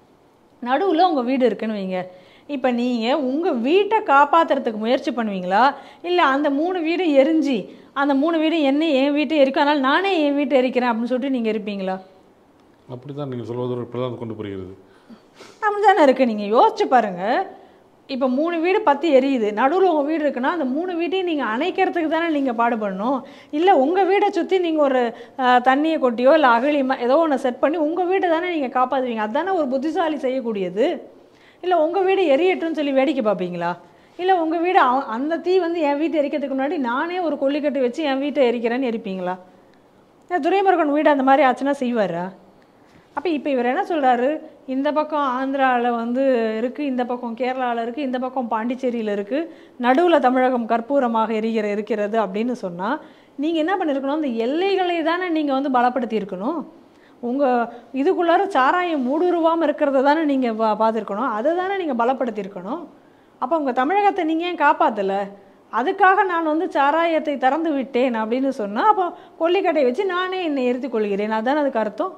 நடுவில் உங்கள் வீடு இருக்குன்னு வைங்க இப்போ நீங்கள் உங்கள் வீட்டை காப்பாற்றுறதுக்கு முயற்சி பண்ணுவீங்களா இல்லை அந்த மூணு வீடு எரிஞ்சு அந்த மூணு வீடு என்ன என் வீட்டை எரிக்கும் அதனால் நானே என் வீட்டை எரிக்கிறேன் அப்படின்னு சொல்லிட்டு நீங்கள் இருப்பீங்களா அப்படி தான் நீங்கள் சொல்வது இப்படி தான் கொண்டு புரிகிறது நம்ம தானே இருக்குது நீங்கள் யோசிச்சு பாருங்கள் இப்போ மூணு வீடு பற்றி எரியுது நடுவில் உங்கள் வீடு இருக்குன்னா அந்த மூணு வீட்டையும் நீங்கள் அணைக்கிறதுக்கு தானே நீங்கள் பாடுபடணும் இல்லை உங்கள் வீடை சுற்றி நீங்கள் ஒரு அஹ், தண்ணியை கொட்டியோ இல்லை அகழிமா ஏதோ ஒன்று செட் பண்ணி உங்கள் வீட்டை தானே நீங்கள் காப்பாற்றுவீங்க அதுதானே ஒரு புத்திசாலி செய்யக்கூடியது இல்லை உங்கள் வீடு எரியட்டும்னு சொல்லி வேடிக்கை பார்ப்பீங்களா இல்லை உங்கள் வீடு அவ- அந்த தீ வந்து என் வீட்டை எரிக்கிறதுக்கு முன்னாடி நானே ஒரு கொல்லிக்கட்டு வச்சு என் வீட்டை எரிக்கிறேன்னு எரிப்பீங்களா ஏன் துரைமுருகன் வீடு அந்த மாதிரி ஆச்சுன்னா செய்வாரா அப்போ இப்போ இவர் என்ன சொல்றாரு இந்த பக்கம் ஆந்திராவில் வந்து இருக்குது இந்த பக்கம் கேரளாவில் இருக்குது இந்த பக்கம் பாண்டிச்சேரியில் இருக்குது நடுவில் தமிழகம் கற்பூரமாக எரிகிற இருக்கிறது அப்படின்னு சொன்னால் நீங்கள் என்ன பண்ணியிருக்கணும் அந்த எல்லைகளை தானே நீங்கள் வந்து பலப்படுத்தி இருக்கணும் உங்கள் இதுக்குள்ளார சாராயம் ஊடுருவாமல் இருக்கிறத தானே நீங்கள் பா பார்த்துருக்கணும் அதை தானே நீங்கள் பலப்படுத்தியிருக்கணும் அப்போ உங்கள் தமிழகத்தை நீங்கள் ஏன் காப்பாற்றலை அதுக்காக நான் வந்து சாராயத்தை திறந்து விட்டேன் அப்படின்னு சொன்னால் அப்போ கொல்லிக்கட்டை வச்சு நானே என்னை எரித்து கொள்கிறேன் அதானே அதுக்கு அர்த்தம்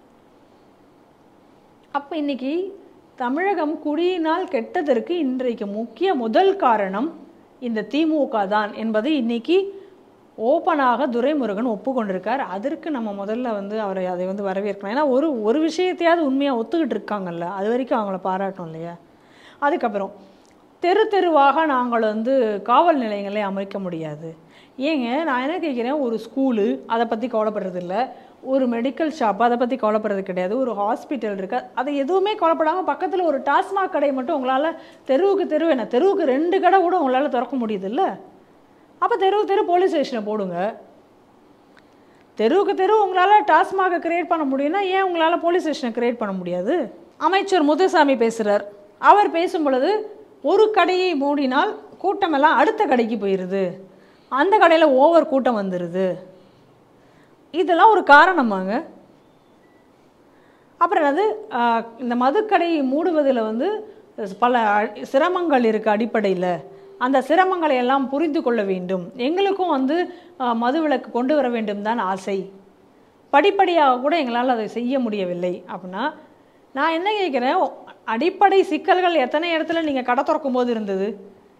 அப்போ இன்னைக்கு தமிழகம் குடியினால் கெட்டதற்கு இன்றைக்கு முக்கிய முதல் காரணம் இந்த திமுக தான் என்பது இன்னைக்கு ஓப்பனாக துரைமுருகன் ஒப்புக்கொண்டிருக்கார் அதற்கு நம்ம முதல்ல வந்து அவரை அதை வந்து வரவேற்கணும் ஏன்னா ஒரு ஒரு விஷயத்தையாவது உண்மையாக ஒத்துக்கிட்டு இருக்காங்கல்ல அது வரைக்கும் அவங்கள பாராட்டும் இல்லையா அதுக்கப்புறம் தெரு தெருவாக நாங்கள் வந்து காவல் நிலையங்களை அமைக்க முடியாது ஏங்க நான் என்ன கேட்குறேன் ஒரு ஸ்கூலு அதை பற்றி கவலைப்படுறது இல்ல ஒரு மெடிக்கல் ஷாப் அதை பற்றி கவலைப்படுறது கிடையாது ஒரு ஹாஸ்பிட்டல் இருக்கு அதை எதுவுமே கவலைப்படாமல் பக்கத்தில் ஒரு டாஸ்மாக் கடை மட்டும் உங்களால் தெருவுக்கு தெரு என்ன தெருவுக்கு ரெண்டு கடை கூட உங்களால் திறக்க முடியுதுல்ல அப்போ தெருவுக்கு தெரு போலீஸ் ஸ்டேஷனை போடுங்க தெருவுக்கு தெரு உங்களால் டாஸ்மாக கிரியேட் பண்ண முடியும்னா ஏன் உங்களால் போலீஸ் ஸ்டேஷனை கிரியேட் பண்ண முடியாது அமைச்சர் முத்துசாமி பேசுகிறார் அவர் பேசும் பொழுது ஒரு கடையை மூடினால் கூட்டமெல்லாம் அடுத்த கடைக்கு போயிடுது அந்த கடையில் ஓவர் கூட்டம் வந்துடுது இதெல்லாம் ஒரு காரணமாங்க அப்புறம் என்னது ஆஹ், இந்த மதுக்கடையை மூடுவதில் வந்து பல அ- சிரமங்கள் இருக்குது அடிப்படையில் அந்த சிரமங்களை எல்லாம் புரிந்து கொள்ள வேண்டும் எங்களுக்கும் வந்து ஆஹ், மதுவிலக்கு கொண்டு வர வேண்டும் தான் ஆசை படிப்படியாக கூட எங்களால் அதை செய்ய முடியவில்லை அப்படின்னா நான் என்ன கேட்குறேன் அடிப்படை சிக்கல்கள் எத்தனை இடத்துல நீங்கள் கடை திறக்கும் போது இருந்தது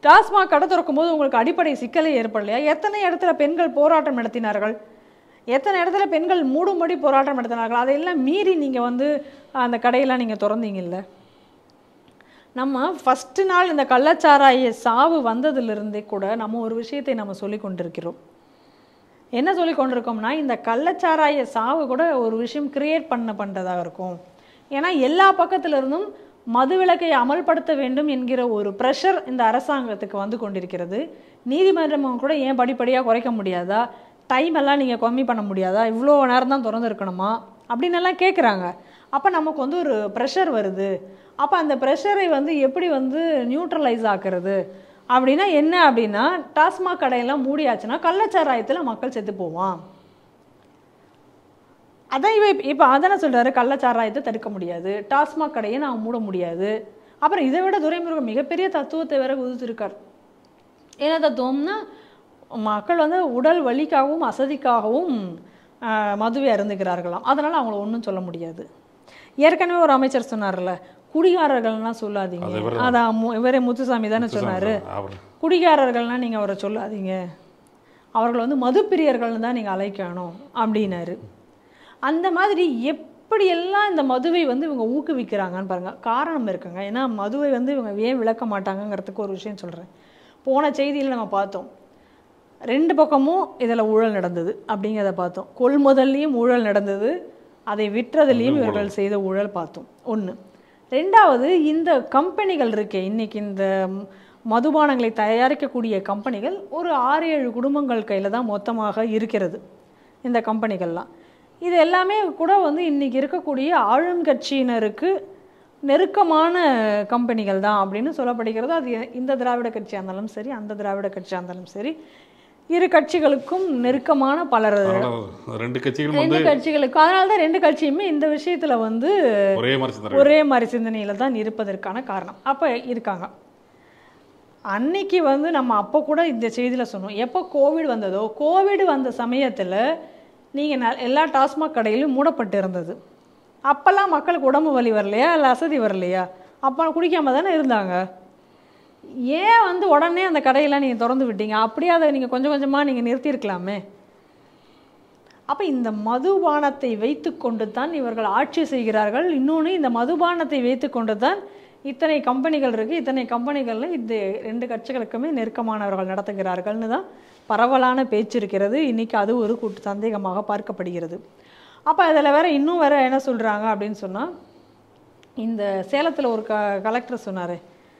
டாஸ்மாக் கடை திறக்கும் போது உங்களுக்கு அடிப்படை சிக்கலே ஏற்படலையா எத்தனை இடத்துல பெண்கள் போராட்டம் நடத்தினார்கள் எத்தனை இடத்துல பெண்கள் மூடும்படி போராட்டம் நடத்தினார்கள் அதையெல்லாம் மீறி நீங்கள் வந்து அந்த கடையெல்லாம் நீங்கள் திறந்தீங்கல்ல நம்ம ஃபஸ்ட்டு நாள் இந்த கள்ளச்சாராய சாவு வந்ததிலிருந்தே கூட நம்ம ஒரு விஷயத்தை நம்ம சொல்லி கொண்டிருக்கிறோம் என்ன சொல்லி கொண்டிருக்கோம்னா இந்த கள்ளச்சாராய சாவு கூட ஒரு விஷயம் கிரியேட் பண்ண பண்ணுறதாக இருக்கும் ஏன்னா எல்லா பக்கத்துல இருந்தும் மதுவிலக்கை அமல்படுத்த வேண்டும் என்கிற ஒரு ப்ரெஷர் இந்த அரசாங்கத்துக்கு வந்து கொண்டிருக்கிறது நீதிமன்றம் கூட ஏன் படிப்படியாக குறைக்க முடியாதா டைம் எல்லாம் நீங்கள் கம்மி பண்ண முடியாதா இவ்வளோ நேரம் தான் திறந்து இருக்கணுமா அப்படின்னு எல்லாம் கேட்குறாங்க அப்போ நமக்கு வந்து ஒரு ப்ரெஷர் வருது அப்போ அந்த ப்ரெஷரை வந்து எப்படி வந்து நியூட்ரலைஸ் ஆக்குறது அப்படின்னா என்ன அப்படின்னா டாஸ்மாக் கடையெல்லாம் மூடியாச்சுன்னா கள்ளச்சாராயத்தில் மக்கள் செத்து போவான் அதான் இவ இப்போ அதானே சொல்றாரு கள்ளச்சாராயத்தை தடுக்க முடியாது டாஸ்மாக் கடையை நான் மூட முடியாது அப்புறம் இதை விட துரைமுருகன் மிகப்பெரிய தத்துவத்தை வேற உதித்திருக்கார் என்ன தத்துவம்னா மக்கள் வந்து உடல் வலிக்காகவும் அசதிக்காகவும் ஆஹ், மதுவை அருந்துகிறார்களாம் அதனால் அவங்கள ஒன்றும் சொல்ல முடியாது ஏற்கனவே ஒரு அமைச்சர் சொன்னார்ல குடிகாரர்கள்லாம் சொல்லாதீங்க அது இவர்தான். அதான் மு- இவரே முத்துசாமி தானே சொன்னார் அவர் குடிகாரர்கள்லாம் நீங்கள் அவரை சொல்லாதீங்க அவர்கள் வந்து மதுப்பிரியர்கள்னு தான் நீங்கள் அழைக்கணும் அப்படின்னாரு அந்த மாதிரி எப்படியெல்லாம் இந்த மதுவை வந்து இவங்க ஊக்குவிக்கிறாங்கன்னு பாருங்க காரணம் இருக்குங்க ஏன்னா மதுவை வந்து இவங்க ஏன் விளக்க மாட்டாங்கங்கிறதுக்கு ஒரு விஷயம் சொல்கிறேன் போன செய்தியில் நம்ம பார்த்தோம் ரெண்டு பக்கமும் இதில் ஊழல் நடந்தது அப்படிங்கிறத பார்த்தோம் கொள்முதல்லையும் ஊழல் நடந்தது அதை விற்றதுலேயும் இவர்கள் செய்த ஊழல் பார்த்தோம் ஒன்று ரெண்டாவது இந்த கம்பெனிகள் இருக்கே இன்னைக்கு இந்த ம்- மதுபானங்களை தயாரிக்கக்கூடிய கம்பெனிகள் ஒரு ஆறு ஏழு குடும்பங்கள் கையில் தான் மொத்தமாக இருக்கிறது இந்த கம்பெனிகள்லாம் இது எல்லாமே கூட வந்து இன்னைக்கு இருக்கக்கூடிய ஆளுங்கட்சியினருக்கு நெருக்கமான கம்பெனிகள் தான் அப்படின்னு சொல்லப்படுகிறது அது இந்த திராவிட கட்சியாக இருந்தாலும் சரி அந்த திராவிட கட்சியாக இருந்தாலும் சரி இரு கட்சிகளுக்கும் நெருக்கமான பலர் அதனால ரெண்டு கட்சிகளும் வந்து ரெண்டு கட்சிகளுக்கும் அதனால தான் ரெண்டு கட்சியுமே இந்த விஷயத்துல வந்து ஒரே மாதிரி சிந்தனை ஒரே மாதிரி சிந்தனையில தான் இருப்பதற்கான காரணம் அப்ப இருக்காங்க அன்னைக்கு வந்து நம்ம அப்போ கூட இந்த செய்தியில் சொன்னோம் எப்போ கோவிட் வந்ததோ கோவிட் வந்த சமயத்தில் நீங்கள் ந எல்லா டாஸ்மாக் கடையிலும் மூடப்பட்டு இருந்தது அப்போல்லாம் மக்களுக்கு உடம்பு வலி வரலையா இல்லை அசதி வரலையா அப்போ குடிக்காம தானே இருந்தாங்க ஏன் வந்து உடனே அந்த கடையெல்லாம் நீங்கள் திறந்து விட்டீங்க அப்படியே அதை நீங்கள் கொஞ்சம் கொஞ்சமாக நீங்கள் நிறுத்தியிருக்கலாமே அப்போ இந்த மதுபானத்தை வைத்துக்கொண்டு தான் இவர்கள் ஆட்சி செய்கிறார்கள் இன்னொன்று இந்த மதுபானத்தை வைத்துக்கொண்டு தான் இத்தனை கம்பெனிகள் இருக்குது இத்தனை கம்பெனிகளில் இந்த ரெண்டு கட்சிகளுக்குமே நெருக்கமானவர்கள் நடத்துகிறார்கள்னு தான் பரவலான பேச்சு இருக்கிறது இன்னைக்கு அது ஒரு கூட்டு சந்தேகமாக பார்க்கப்படுகிறது அப்போ அதில் வேற இன்னும் வேற என்ன சொல்கிறாங்க அப்படின்னு சொன்னால் இந்த சேலத்தில் ஒரு க கலெக்டர் சொன்னார்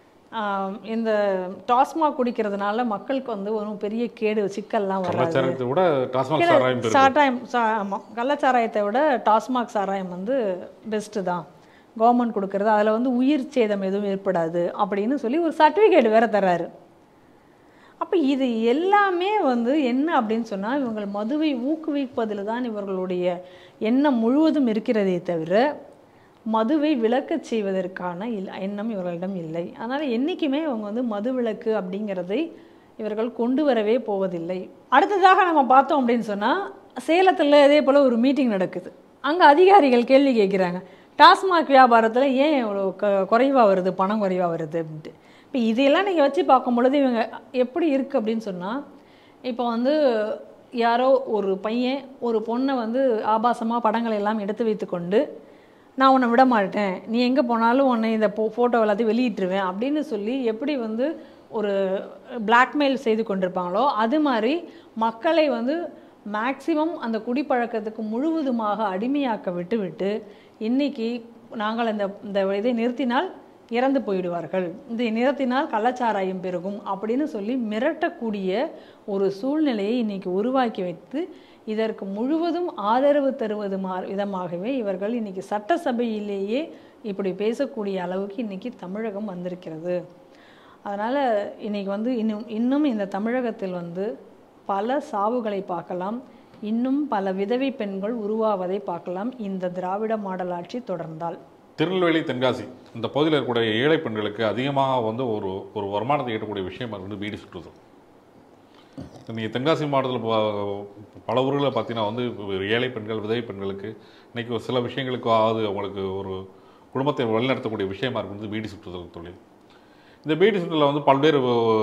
இந்த டாஸ்மாக் குடிக்கிறதுனால மக்களுக்கு வந்து ஒரு பெரிய கேடு சிக்கல்லாம் வராது கலாச்சாரத்தை விட டாஸ்மாக் சாராயம் பெருது சாராயம் சா ஆமாம் கள்ளச்சாராயத்தை விட டாஸ்மாக் சாராயம் வந்து பெஸ்ட்டு தான் கவர்மெண்ட் கொடுக்கறது அதில் வந்து உயிர் சேதம் எதுவும் ஏற்படாது அப்படின்னு சொல்லி ஒரு சர்டிஃபிகேட் வேற தர்றாரு அப்போ இது எல்லாமே வந்து என்ன அப்படின்னு சொன்னால் இவங்கள் மதுவை ஊக்குவிப்பதில் தான் இவர்களுடைய எண்ணம் முழுவதும் இருக்கிறதே தவிர மதுவை விலக்கச் செய்வதற்கான இல் எண்ணம் இவர்களிடம் இல்லை அதனால் என்றைக்குமே இவங்க வந்து மது விலக்கு அப்படிங்கிறதை இவர்கள் கொண்டு வரவே போவதில்லை அடுத்ததாக நம்ம பார்த்தோம் அப்படின்னு சொன்னால் சேலத்தில் இதே போல் ஒரு மீட்டிங் நடக்குது அங்கே அதிகாரிகள் கேள்வி கேட்குறாங்க டாஸ்மாக் வியாபாரத்தில் ஏன் இவ்வளோ க குறைவாக வருது பணம் குறைவாக வருது அப்படின்ட்டு இப்போ இதையெல்லாம் நீங்கள் வச்சு பார்க்கும் பொழுது இவங்க எப்படி இருக்குது அப்படின்னு சொன்னால் இப்போ வந்து யாரோ ஒரு பையன் ஒரு பொண்ணை வந்து ஆபாசமாக படங்களை எல்லாம் எடுத்து வைத்துக்கொண்டு நான் உன்னை விட மாட்டேன் நீ எங்கே போனாலும் உன்னை இந்த போ ஃபோட்டோ எல்லாத்தையும் வெளியிட்டுருவேன் அப்படின்னு சொல்லி எப்படி வந்து ஒரு பிளாக்மெயில் செய்து கொண்டிருப்பாங்களோ அது மாதிரி மக்களை வந்து மேக்சிமம் அந்த குடிப்பழக்கத்துக்கு முழுவதுமாக அடிமையாக்க விட்டுவிட்டு இன்னைக்கு நாங்கள் இந்த இந்த இதை நிறுத்தினால் இறந்து போயிடுவார்கள் இதை நிறுத்தினால் கள்ளச்சாராயம் பெருகும் அப்படின்னு சொல்லி மிரட்டக்கூடிய ஒரு சூழ்நிலையை இன்னைக்கு உருவாக்கி வைத்து இதற்கு முழுவதும் ஆதரவு தருவது மா விதமாகவே இவர்கள் இன்னைக்கு சட்டசபையிலேயே இப்படி பேசக்கூடிய அளவுக்கு இன்னைக்கு தமிழகம் வந்திருக்கிறது அதனால் இன்னைக்கு வந்து இன்னும் இன்னும் இந்த தமிழகத்தில் வந்து பல சாவுகளை பார்க்கலாம் இன்னும் பல விதவை பெண்கள் உருவாவதை பார்க்கலாம் இந்த திராவிட மாடல் ஆட்சி தொடர்ந்தால் திருநெல்வேலி தென்காசி இந்த பகுதியில் இருக்கக்கூடிய ஏழை பெண்களுக்கு அதிகமாக வந்து ஒரு ஒரு வருமானத்தை ஈட்டக்கூடிய விஷயம் அது வந்து வீடு சுற்றுதல் நீங்கள் தென்காசி மாவட்டத்தில் ப- பல ஊர்களில் பார்த்தீங்கன்னா வந்து ஒரு ஏழை பெண்கள் விதவை பெண்களுக்கு இன்னைக்கு ஒரு சில விஷயங்களுக்காவது அவங்களுக்கு ஒரு குடும்பத்தை வழிநடத்தக்கூடிய விஷயமா இருக்குது வீடு சுற்றுதல் தொழில் இந்த பீடி சென்டரில் வந்து பல்வேறு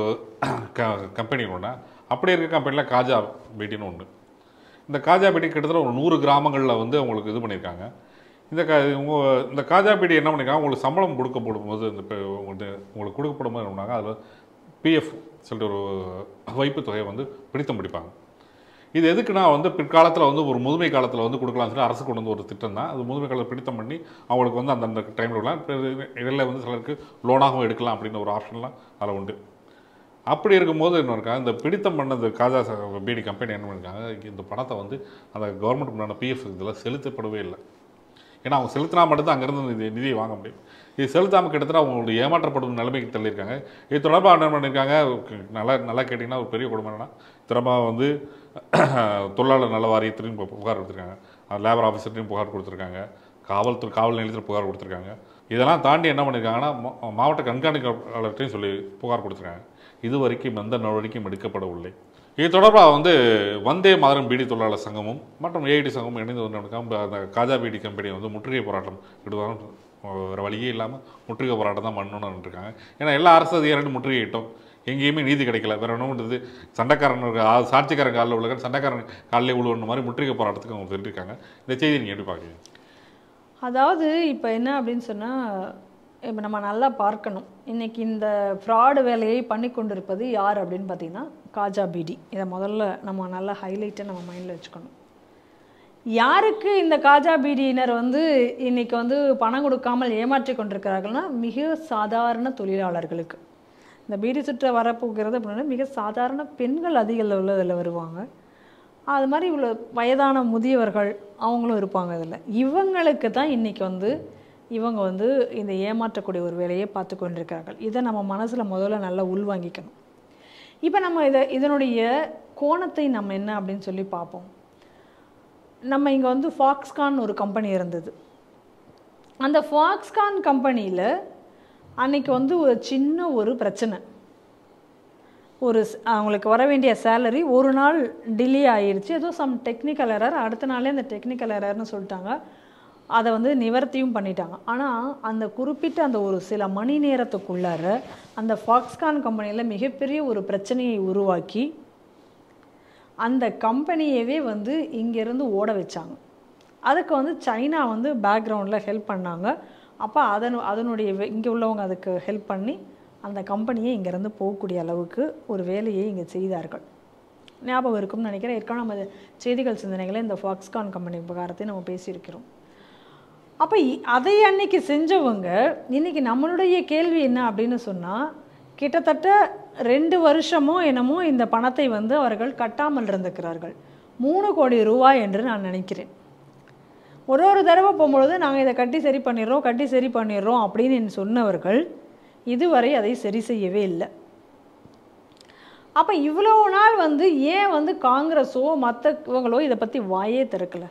கம்பெனி ஒன்று அப்படி இருக்க கம்பெனியில் காஜா பீடின்னு ஒன்று இந்த காஜா பீடி கிட்டத்தட்ட ஒரு நூறு கிராமங்களில் வந்து அவங்களுக்கு இது பண்ணியிருக்காங்க இந்த கா உங்க இந்த காஜா பீடி என்ன பண்ணியிருக்காங்க உங்களுக்கு சம்பளம் கொடுக்கப்படும் போது இந்த இப்போ உங்களுக்கு உங்களுக்கு கொடுக்கப்படும் போது என்ன பண்ணாங்க அதில் பிஎஃப் சொல்லிட்டு ஒரு வைப்பு தொகையை வந்து பிடித்தம் பிடிப்பாங்க இது எதுக்குன்னா வந்து பிற்காலத்தில் வந்து ஒரு முதுமை காலத்தில் வந்து கொடுக்கலாம்னு சொல்லி அரசு கொண்டு வந்து ஒரு திட்டம் தான் அது முதுமை காலத்தில் பிடித்தம் பண்ணி அவங்களுக்கு வந்து அந்தந்த டைமில் விடலாம் இப்போ இதில் வந்து சிலருக்கு லோனாகவும் எடுக்கலாம் அப்படின்னு ஒரு ஆப்ஷன்லாம் அதில் உண்டு அப்படி இருக்கும்போது என்ன இருக்கா இந்த பிடித்தம் பண்ண இந்த காஜா ச- பீடி கம்பெனி என்ன பண்ணிருக்காங்க இந்த பணத்தை வந்து அந்த கவர்மெண்ட் முன்னாடி பிஎஃப் இதில் செலுத்தப்படவே இல்லை ஏன்னா அவங்க செலுத்தினா மட்டும்தான் அங்கேருந்து நிதி நிதியை வாங்க முடியும் இது செலுத்தாமல் கிட்டத்தட்ட அவங்களுடைய ஏமாற்றப்படும் நிலைமைக்கு தள்ளியிருக்காங்க இது தொடர்பாக என்ன பண்ணியிருக்காங்க நல்லா நல்லா கேட்டிங்கன்னா ஒரு பெரிய கொடுமை என்னன்னா தொடர்பாக வந்து தொழிலாளர் நல வாரியத்திலையும் பு- புகார் கொடுத்துருக்காங்க லேபர் ஆஃபீஸர்ட்டையும் புகார் கொடுத்துருக்காங்க காவல்துறை காவல் நிலையத்தில் புகார் கொடுத்துருக்காங்க இதெல்லாம் தாண்டி என்ன பண்ணியிருக்காங்கன்னா மா- மாவட்ட கண்காணிப்பாளர்கிட்டையும் சொல்லி புகார் கொடுத்துருக்காங்க இது வரைக்கும் எந்த நடவடிக்கையும் எடுக்கப்படவில்லை இது தொடர்பாக வந்து வந்தே மாதரம் பீடி தொழிலாளர் சங்கமும் மற்றும் ஏஐடி சங்கமும் இணைந்து வந்து நடக்காம அந்த காஜா பீடி கம்பெனியை வந்து முற்றுகை போராட்டம் விடுவாங்க வேறு வழியே இல்லாமல் முற்றுகை போராட்டம் தான் பண்ணணும்னு இருக்காங்க ஏன்னா எல்லா அரசு அதிகாரிகளும் முற்றுகையிட்டோம் எங்கேயுமே நீதி கிடைக்கல வேற ஒன்றும் பண்ணுறது சண்டைக்காரன் ஆ- சாட்சிக்காரன் காலில் உள்ள சண்டைக்காரன் காலில் விழுவணும் மாதிரி முற்றுகை போராட்டத்துக்கு அவங்க சொல்லியிருக்காங்க இந்த செய்தி நீங்கள் எப்படி பார்க்குறீங்க அதாவது இப்போ என்ன அப்படின்னு சொன்னால் இப்போ நம்ம நல்லா பார்க்கணும் இன்னைக்கு இந்த ஃப்ராடு வேலையை பண்ணி கொண்டிருப்பது யார் அப்படின்னு பார்த்தீங்கன்னா காஜா பீடி இதை முதல்ல நம்ம நல்லா ஹைலைட்டை நம்ம மைண்டில் வச்சுக்கணும் யாருக்கு இந்த காஜா பீடியினர் வந்து இன்னைக்கு வந்து பணம் கொடுக்காமல் ஏமாற்றி கொண்டிருக்கிறார்கள்னா மிக சாதாரண தொழிலாளர்களுக்கு இந்த பீடி சுற்ற வரப்போகிறது அப்படின்னா மிக சாதாரண பெண்கள் அதிக உள்ளதில் வருவாங்க அது மாதிரி இவ்வளோ வயதான முதியவர்கள் அவங்களும் இருப்பாங்க இதில் இவங்களுக்கு தான் இன்னைக்கு வந்து இவங்க வந்து இந்த ஏமாற்றக்கூடிய ஒரு வேலையை பார்த்து கொண்டிருக்கிறார்கள் இதை நம்ம மனசில் முதல்ல நல்லா உள்வாங்கிக்கணும் இப்போ நம்ம இதை இதனுடைய கோணத்தை நம்ம என்ன அப்படின்னு சொல்லி பார்ப்போம் நம்ம இங்கே வந்து ஃபாக்ஸ்கான் ஒரு கம்பெனி இருந்தது அந்த ஃபாக்ஸ்கான் கம்பெனியில் அன்னைக்கு வந்து ஒரு சின்ன ஒரு பிரச்சனை ஒரு ஸ்- அவங்களுக்கு வர வேண்டிய சேலரி ஒரு நாள் டிலே ஆயிருச்சு ஏதோ சம் டெக்னிக்கல் எரர் அடுத்த நாளே அந்த டெக்னிக்கல் எரர்னு சொல்லிட்டாங்க அதை வந்து நிவர்த்தியும் பண்ணிட்டாங்க ஆனால் அந்த குறிப்பிட்ட அந்த ஒரு சில மணி நேரத்துக்குள்ளார அந்த ஃபாக்ஸ்கான் கம்பெனியில் மிகப்பெரிய ஒரு பிரச்சனையை உருவாக்கி அந்த கம்பெனியவே வந்து இங்கேருந்து ஓட வச்சாங்க அதுக்கு வந்து சைனா வந்து பேக்ரவுண்டில் ஹெல்ப் பண்ணாங்க அப்போ அதன் அதனுடைய இங்கே உள்ளவங்க அதுக்கு ஹெல்ப் பண்ணி அந்த கம்பெனியை இங்கேருந்து போகக்கூடிய அளவுக்கு ஒரு வேலையை இங்கே செய்தார்கள் ஞாபகம் இருக்கும்னு நினைக்கிறேன் ஏற்கனவே நம்ம செய்திகள் சிந்தனைகளை இந்த ஃபாக்ஸ்கான் கம்பெனி விவகாரத்தை நம்ம பேசியிருக்கிறோம் அப்போ அதை அன்னைக்கு செஞ்சவங்க இன்னைக்கு நம்மளுடைய கேள்வி என்ன அப்படின்னு சொன்னால் கிட்டத்தட்ட ரெண்டு வருஷமோ என்னமோ இந்த பணத்தை வந்து அவர்கள் கட்டாமல் இருந்திருக்கிறார்கள் மூணு கோடி ரூபாய் என்று நான் நினைக்கிறேன் ஒரு ஒரு தடவை போகும்பொழுது நாங்கள் இதை கட்டி சரி பண்ணிடுறோம் கட்டி சரி பண்ணிடுறோம் அப்படின்னு என் சொன்னவர்கள் இதுவரை அதை சரி செய்யவே இல்லை அப்போ இவ்வளோ நாள் வந்து ஏன் வந்து காங்கிரஸோ மற்றவங்களோ இதை பற்றி வாயே திறக்கலை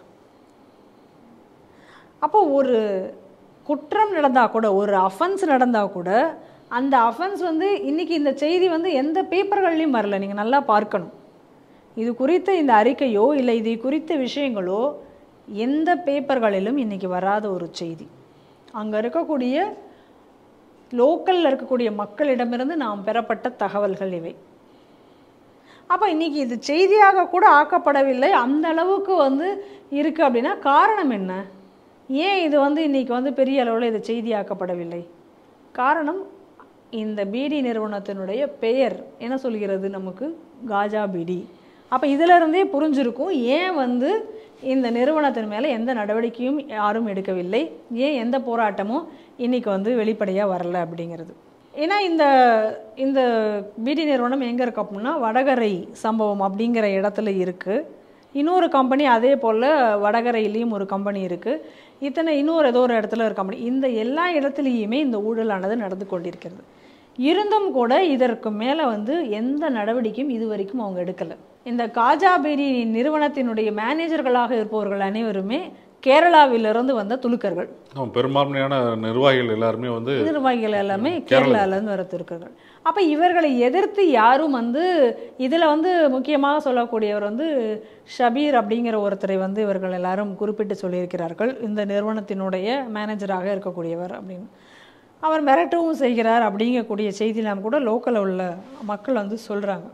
அப்போ ஒரு குற்றம் நடந்தால் கூட ஒரு அஃபென்ஸ் நடந்தால் கூட அந்த அஃபென்ஸ் வந்து இன்னைக்கு இந்த செய்தி வந்து எந்த பேப்பர்கள்லையும் வரல நீங்கள் நல்லா பார்க்கணும் இது குறித்த இந்த அறிக்கையோ இல்லை இது குறித்த விஷயங்களோ எந்த பேப்பர்களிலும் இன்னைக்கு வராத ஒரு செய்தி அங்கே இருக்கக்கூடிய லோக்கலில் இருக்கக்கூடிய மக்களிடமிருந்து நாம் பெறப்பட்ட தகவல்கள் இவை அப்போ இன்னைக்கு இது செய்தியாக கூட ஆக்கப்படவில்லை அந்த அளவுக்கு வந்து இருக்குது அப்படின்னா காரணம் என்ன ஏன் இது வந்து இன்னைக்கு வந்து பெரிய அளவில் இது செய்தியாக்கப்படவில்லை காரணம் இந்த பீடி நிறுவனத்தினுடைய பெயர் என்ன சொல்கிறது நமக்கு காஜா பீடி அப்போ இதிலிருந்தே புரிஞ்சிருக்கும் ஏன் வந்து இந்த நிறுவனத்தின் மேலே எந்த நடவடிக்கையும் யாரும் எடுக்கவில்லை ஏன் எந்த போராட்டமும் இன்னைக்கு வந்து வெளிப்படையாக வரல அப்படிங்கிறது ஏன்னா இந்த இந்த பீடி நிறுவனம் எங்கே இருக்கு அப்படின்னா வடகரை சம்பவம் அப்படிங்கிற இடத்துல இருக்குது இன்னொரு கம்பெனி அதே போல் வடகரையிலையும் ஒரு கம்பெனி இருக்குது இத்தனை இன்னொரு ஏதோ ஒரு இடத்துல ஒரு கம்பெனி இந்த எல்லா இடத்துலையுமே இந்த ஊழலானது நடந்து கொண்டிருக்கிறது இருந்தும் கூட இதற்கு மேலே வந்து எந்த நடவடிக்கையும் இது வரைக்கும் அவங்க எடுக்கலை இந்த காஜாபேரி நிறுவனத்தினுடைய மேனேஜர்களாக இருப்பவர்கள் அனைவருமே கேரளாவிலிருந்து வந்த துலுக்கர்கள் ஆமா, பெரும்பான்மையான நிர்வாகிகள் எல்லாருமே வந்து நிர்வாகிகள் எல்லாமே கேரளாலேருந்து வர துருக்கர்கள் அப்போ இவர்களை எதிர்த்து யாரும் வந்து இதில் வந்து முக்கியமாக சொல்லக்கூடியவர் வந்து ஷபீர் அப்படிங்கிற ஒருத்தரை வந்து இவர்கள் எல்லாரும் குறிப்பிட்டு சொல்லியிருக்கிறார்கள் இந்த நிறுவனத்தினுடைய மேனேஜராக இருக்கக்கூடியவர் அப்படின்னு அவர் மிரட்டவும் செய்கிறார் அப்படிங்கக்கூடிய செய்தியெல்லாம் கூட லோக்கலில் உள்ள மக்கள் வந்து சொல்கிறாங்க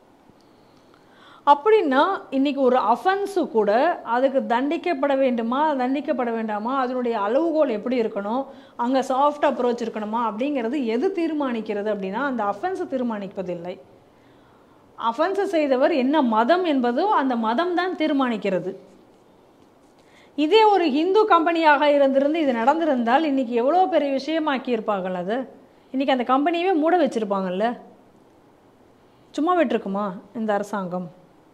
அப்படின்னா இன்னைக்கு ஒரு அஃபென்ஸு கூட அதுக்கு தண்டிக்கப்பட வேண்டுமா தண்டிக்கப்பட வேண்டாமா அதனுடைய அளவுகோல் எப்படி இருக்கணும் அங்கே சாஃப்ட் அப்ரோச் இருக்கணுமா அப்படிங்கிறது எது தீர்மானிக்கிறது அப்படின்னா அந்த அஃபென்ஸை தீர்மானிப்பதில்லை அஃபென்ஸை செய்தவர் என்ன மதம் என்பதோ அந்த மதம் தான் தீர்மானிக்கிறது இதே ஒரு ஹிந்து கம்பெனியாக இருந்திருந்து இது நடந்திருந்தால் இன்னைக்கு எவ்வளோ பெரிய விஷயமாக்கி இருப்பார்கள் அது இன்னைக்கு அந்த கம்பெனியவே மூட வச்சிருப்பாங்கல்ல சும்மா விட்டுருக்குமா இந்த அரசாங்கம்